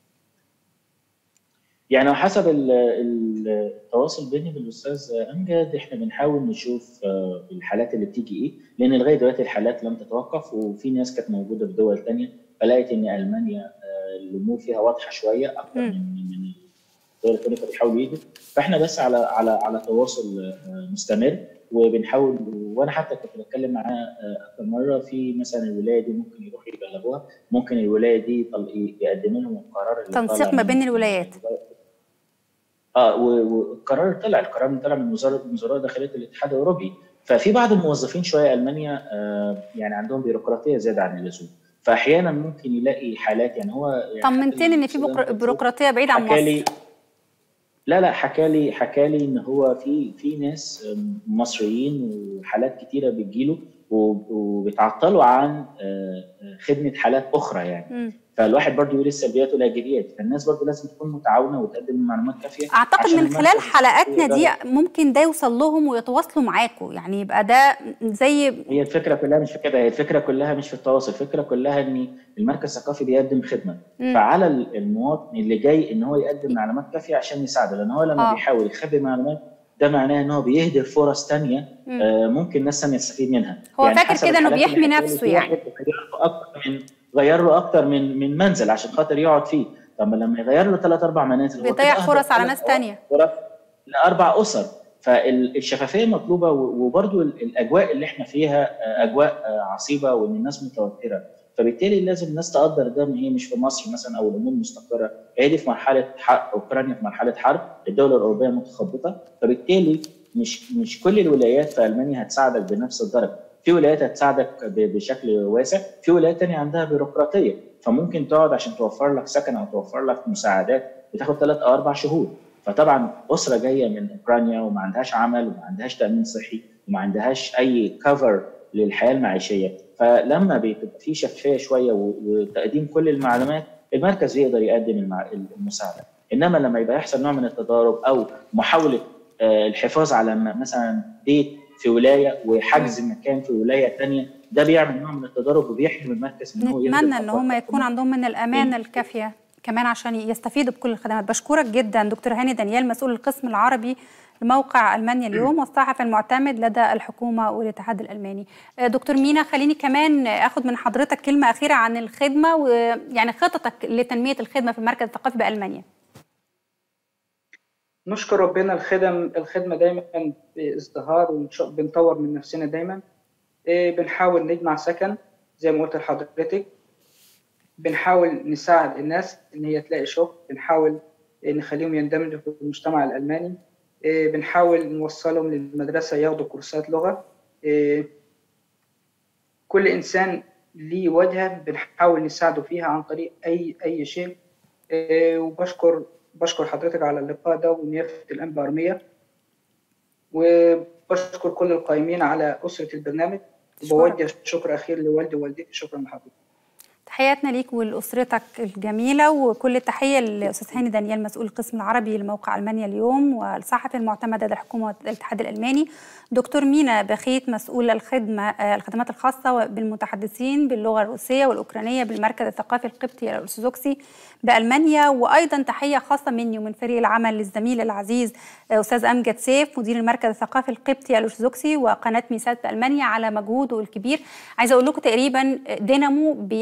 يعني حسب التواصل بيني بالاستاذ امجد احنا بنحاول نشوف الحالات اللي بتيجي ايه لان لغايه دلوقتي الحالات لم تتوقف وفي ناس كانت موجوده في دول ثانيه فلقيت ان المانيا الامور فيها واضحه شويه اكثر من من الدول الثانيه فبيحاولوا يجوا فاحنا بس على على على تواصل مستمر وبنحاول وانا حتى كنت بتكلم معاه اكثر مره في مثلا الولايه دي ممكن يروحوا يبلغوها ممكن الولايه دي يقدموا لهم القرار تنسيق ما بين الولايات اه والقرار طلع القرار طلع من وزاره من وزراء داخليه الاتحاد الاوروبي ففي بعض الموظفين شويه المانيا آه يعني عندهم بيروقراطيه زياده عن اللزوم فاحيانا ممكن يلاقي حالات يعني هو يعني طمنتني ان في بيروقراطيه بعيده عن مصر لا لا حكى لي حكى لي ان هو في في ناس مصريين وحالات كتيره بتجيله وبيتعطلوا عن خدمه حالات اخرى يعني م. فالواحد برضه يقول السلبيات والايجابيات فالناس برضه لازم تكون متعاونه وتقدم معلومات كافيه اعتقد من خلال حلقاتنا دي ممكن ده يوصل لهم ويتواصلوا معاكم يعني يبقى ده زي هي الفكره كلها مش في كده هي الفكره كلها مش في التواصل الفكره كلها ان المركز الثقافي بيقدم خدمه م. فعلى المواطن اللي جاي ان هو يقدم معلومات كافيه عشان يساعده لان هو لما آه. بيحاول يخبي معلومات ده معناه ان هو بيهدر فرص ثانيه آه ممكن ناس ثانيه تستفيد منها هو يعني فاكر كده انه بيحمي نفسه يعني اكتر من غير له اكتر من من منزل عشان خاطر يقعد فيه طب لما يغير له ثلاث اربع منازل بيضيع فرص على ناس ثانيه فرص لاربع اسر فالشفافيه مطلوبه وبرده الاجواء اللي احنا فيها اجواء عصيبه وان الناس متوتره فبالتالي لازم الناس تقدر ده ان هي مش في مصر مثلا او الامور مستقره هي دي في مرحله حرب اوكرانيا في مرحله حرب الدوله الاوروبيه متخبطه فبالتالي مش مش كل الولايات في المانيا هتساعدك بنفس الدرجه في ولايات هتساعدك بشكل واسع في ولايات تانية عندها بيروقراطيه فممكن تقعد عشان توفر لك سكن او توفر لك مساعدات بتاخد ثلاث او اربع شهور فطبعا اسره جايه من اوكرانيا وما عندهاش عمل وما عندهاش تامين صحي وما عندهاش اي كفر للحياه المعيشيه فلما بيبقى في شفافيه شويه وتقديم كل المعلومات المركز يقدر يقدم المساعده انما لما يبقى يحصل نوع من التضارب او محاوله الحفاظ على مثلا بيت في ولايه وحجز مكان في ولايه ثانيه ده بيعمل نوع من التضارب وبيحرم المركز ان هو نتمنى ان هم يكون عندهم من الامان الكافيه كمان عشان يستفيدوا بكل الخدمات بشكرك جدا دكتور هاني دانيال مسؤول القسم العربي لموقع المانيا اليوم والصحفي المعتمد لدى الحكومه والاتحاد الالماني دكتور مينا خليني كمان اخد من حضرتك كلمه اخيره عن الخدمه ويعني خططك لتنميه الخدمه في المركز الثقافي بالمانيا نشكر ربنا الخدم الخدمة دايما بازدهار وبنطور من نفسنا دايما بنحاول نجمع سكن زي ما قلت لحضرتك بنحاول نساعد الناس ان هي تلاقي شغل بنحاول نخليهم يندمجوا في المجتمع الالماني بنحاول نوصلهم للمدرسة ياخدوا كورسات لغة كل إنسان ليه وجهة بنحاول نساعده فيها عن طريق أي أي شيء وبشكر بشكر حضرتك على اللقاء ده ونيافة الأنبا أرمية وبشكر كل القائمين على أسرة البرنامج وبوجه شكر أخير لوالدي ووالدتي شكرا لحضرتك تحياتنا ليك ولأسرتك الجميلة وكل التحية للأستاذ هاني دانيال مسؤول القسم العربي لموقع ألمانيا اليوم والصحفي المعتمد لدى الحكومة والاتحاد الألماني دكتور مينا بخيت مسؤول الخدمة الخدمات الخاصة بالمتحدثين باللغة الروسية والأوكرانية بالمركز الثقافي القبطي الأرثوذكسي بألمانيا وأيضا تحية خاصة مني ومن فريق العمل للزميل العزيز أستاذ أمجد سيف مدير المركز الثقافي القبطي الأرثوذكسي وقناة ميسات بألمانيا على مجهوده الكبير عايزة أقول لكم تقريبا دينامو بيعمل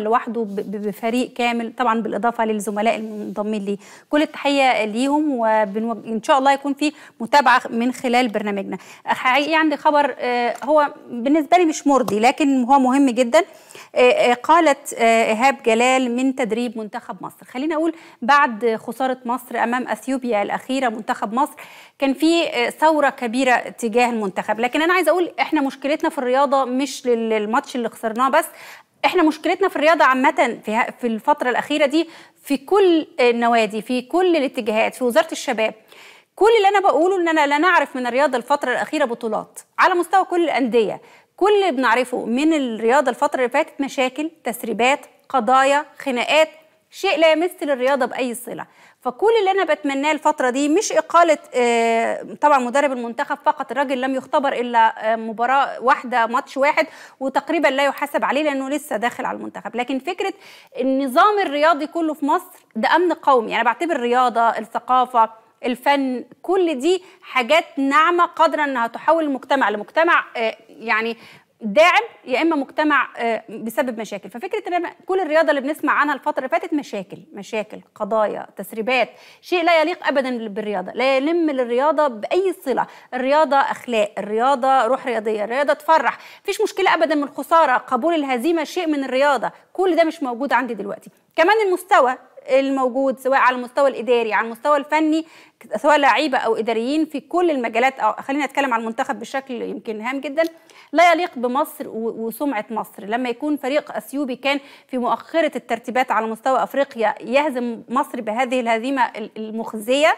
لوحده ب- ب- بفريق كامل طبعا بالاضافه للزملاء المنضمين ليه كل التحيه ليهم وان شاء الله يكون في متابعه من خلال برنامجنا حقيقي عندي خبر آه، هو بالنسبه لي مش مرضي لكن هو مهم جدا آه، آه، قالت آه، ايهاب جلال من تدريب منتخب مصر خلينا اقول بعد خساره مصر امام اثيوبيا الاخيره منتخب مصر كان في آه، ثوره كبيره تجاه المنتخب لكن انا عايزه اقول احنا مشكلتنا في الرياضه مش للماتش اللي خسرناه بس احنا مشكلتنا في الرياضه عامه في ه- في الفتره الاخيره دي في كل النوادي في كل الاتجاهات في وزاره الشباب كل اللي انا بقوله ان انا لا نعرف من الرياضه الفتره الاخيره بطولات على مستوى كل الانديه كل اللي بنعرفه من الرياضه الفتره اللي فاتت مشاكل تسريبات قضايا خناقات شيء لا يمس للرياضه باي صله فكل اللي انا بتمناه الفتره دي مش اقاله آه، طبعا مدرب المنتخب فقط الراجل لم يختبر الا آه، مباراه واحده ماتش واحد وتقريبا لا يحاسب عليه لانه لسه داخل على المنتخب لكن فكره النظام الرياضي كله في مصر ده امن قومي انا بعتبر الرياضه الثقافه الفن كل دي حاجات ناعمه قادره انها تحول المجتمع لمجتمع آه، يعني داعم يا اما مجتمع آه، بسبب مشاكل ففكره ان أنا كل الرياضه اللي بنسمع عنها الفتره اللي فاتت مشاكل مشاكل قضايا تسريبات شيء لا يليق ابدا بالرياضه لا يلم للرياضه باي صله الرياضه اخلاق الرياضه روح رياضيه الرياضه تفرح مفيش مشكله ابدا من الخساره قبول الهزيمه شيء من الرياضه كل ده مش موجود عندي دلوقتي كمان المستوى الموجود سواء على المستوى الاداري على المستوى الفني سواء لعيبه او اداريين في كل المجالات او خلينا نتكلم عن المنتخب بشكل يمكن هام جدا لا يليق بمصر و- وسمعه مصر لما يكون فريق اثيوبي كان في مؤخره الترتيبات على مستوى افريقيا يهزم مصر بهذه الهزيمه ال- المخزيه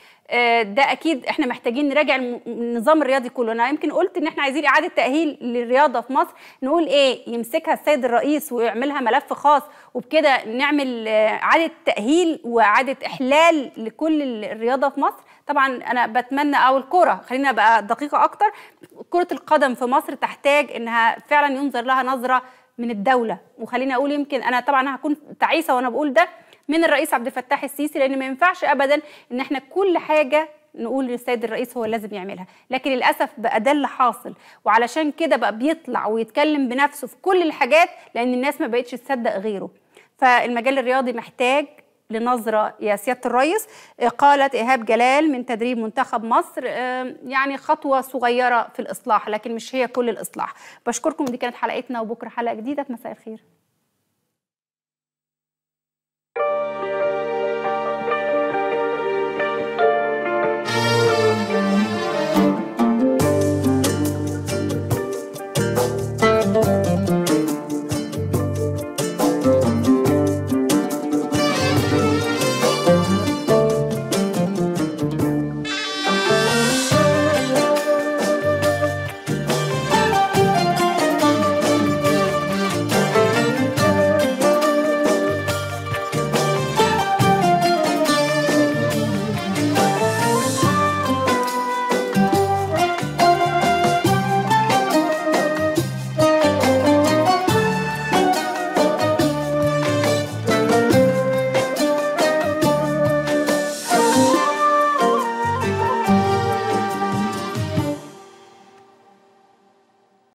آه، ده اكيد احنا محتاجين نراجع الم- النظام الرياضي كله انا يمكن قلت ان احنا عايزين اعاده تاهيل للرياضه في مصر نقول ايه يمسكها السيد الرئيس ويعملها ملف خاص وبكده نعمل آه، اعاده تاهيل واعاده احلال لكل ال- الرياضه في مصر طبعا انا بتمنى او الكره خلينا ابقى دقيقه اكتر كره القدم في مصر تحتاج انها فعلا ينظر لها نظره من الدوله وخليني اقول يمكن انا طبعا هكون تعيسه وانا بقول ده من الرئيس عبد الفتاح السيسي لان ما ينفعش ابدا ان احنا كل حاجه نقول للسيد الرئيس هو لازم يعملها لكن للاسف بقى ده اللي حاصل وعلشان كده بقى بيطلع ويتكلم بنفسه في كل الحاجات لان الناس ما بقتش تصدق غيره فالمجال الرياضي محتاج لنظرة يا سيادة الرئيس آه، قالت إيهاب جلال من تدريب منتخب مصر آه، يعني خطوة صغيرة في الإصلاح لكن مش هي كل الإصلاح بشكركم دي كانت حلقتنا وبكرة حلقة جديدة في مساء الخير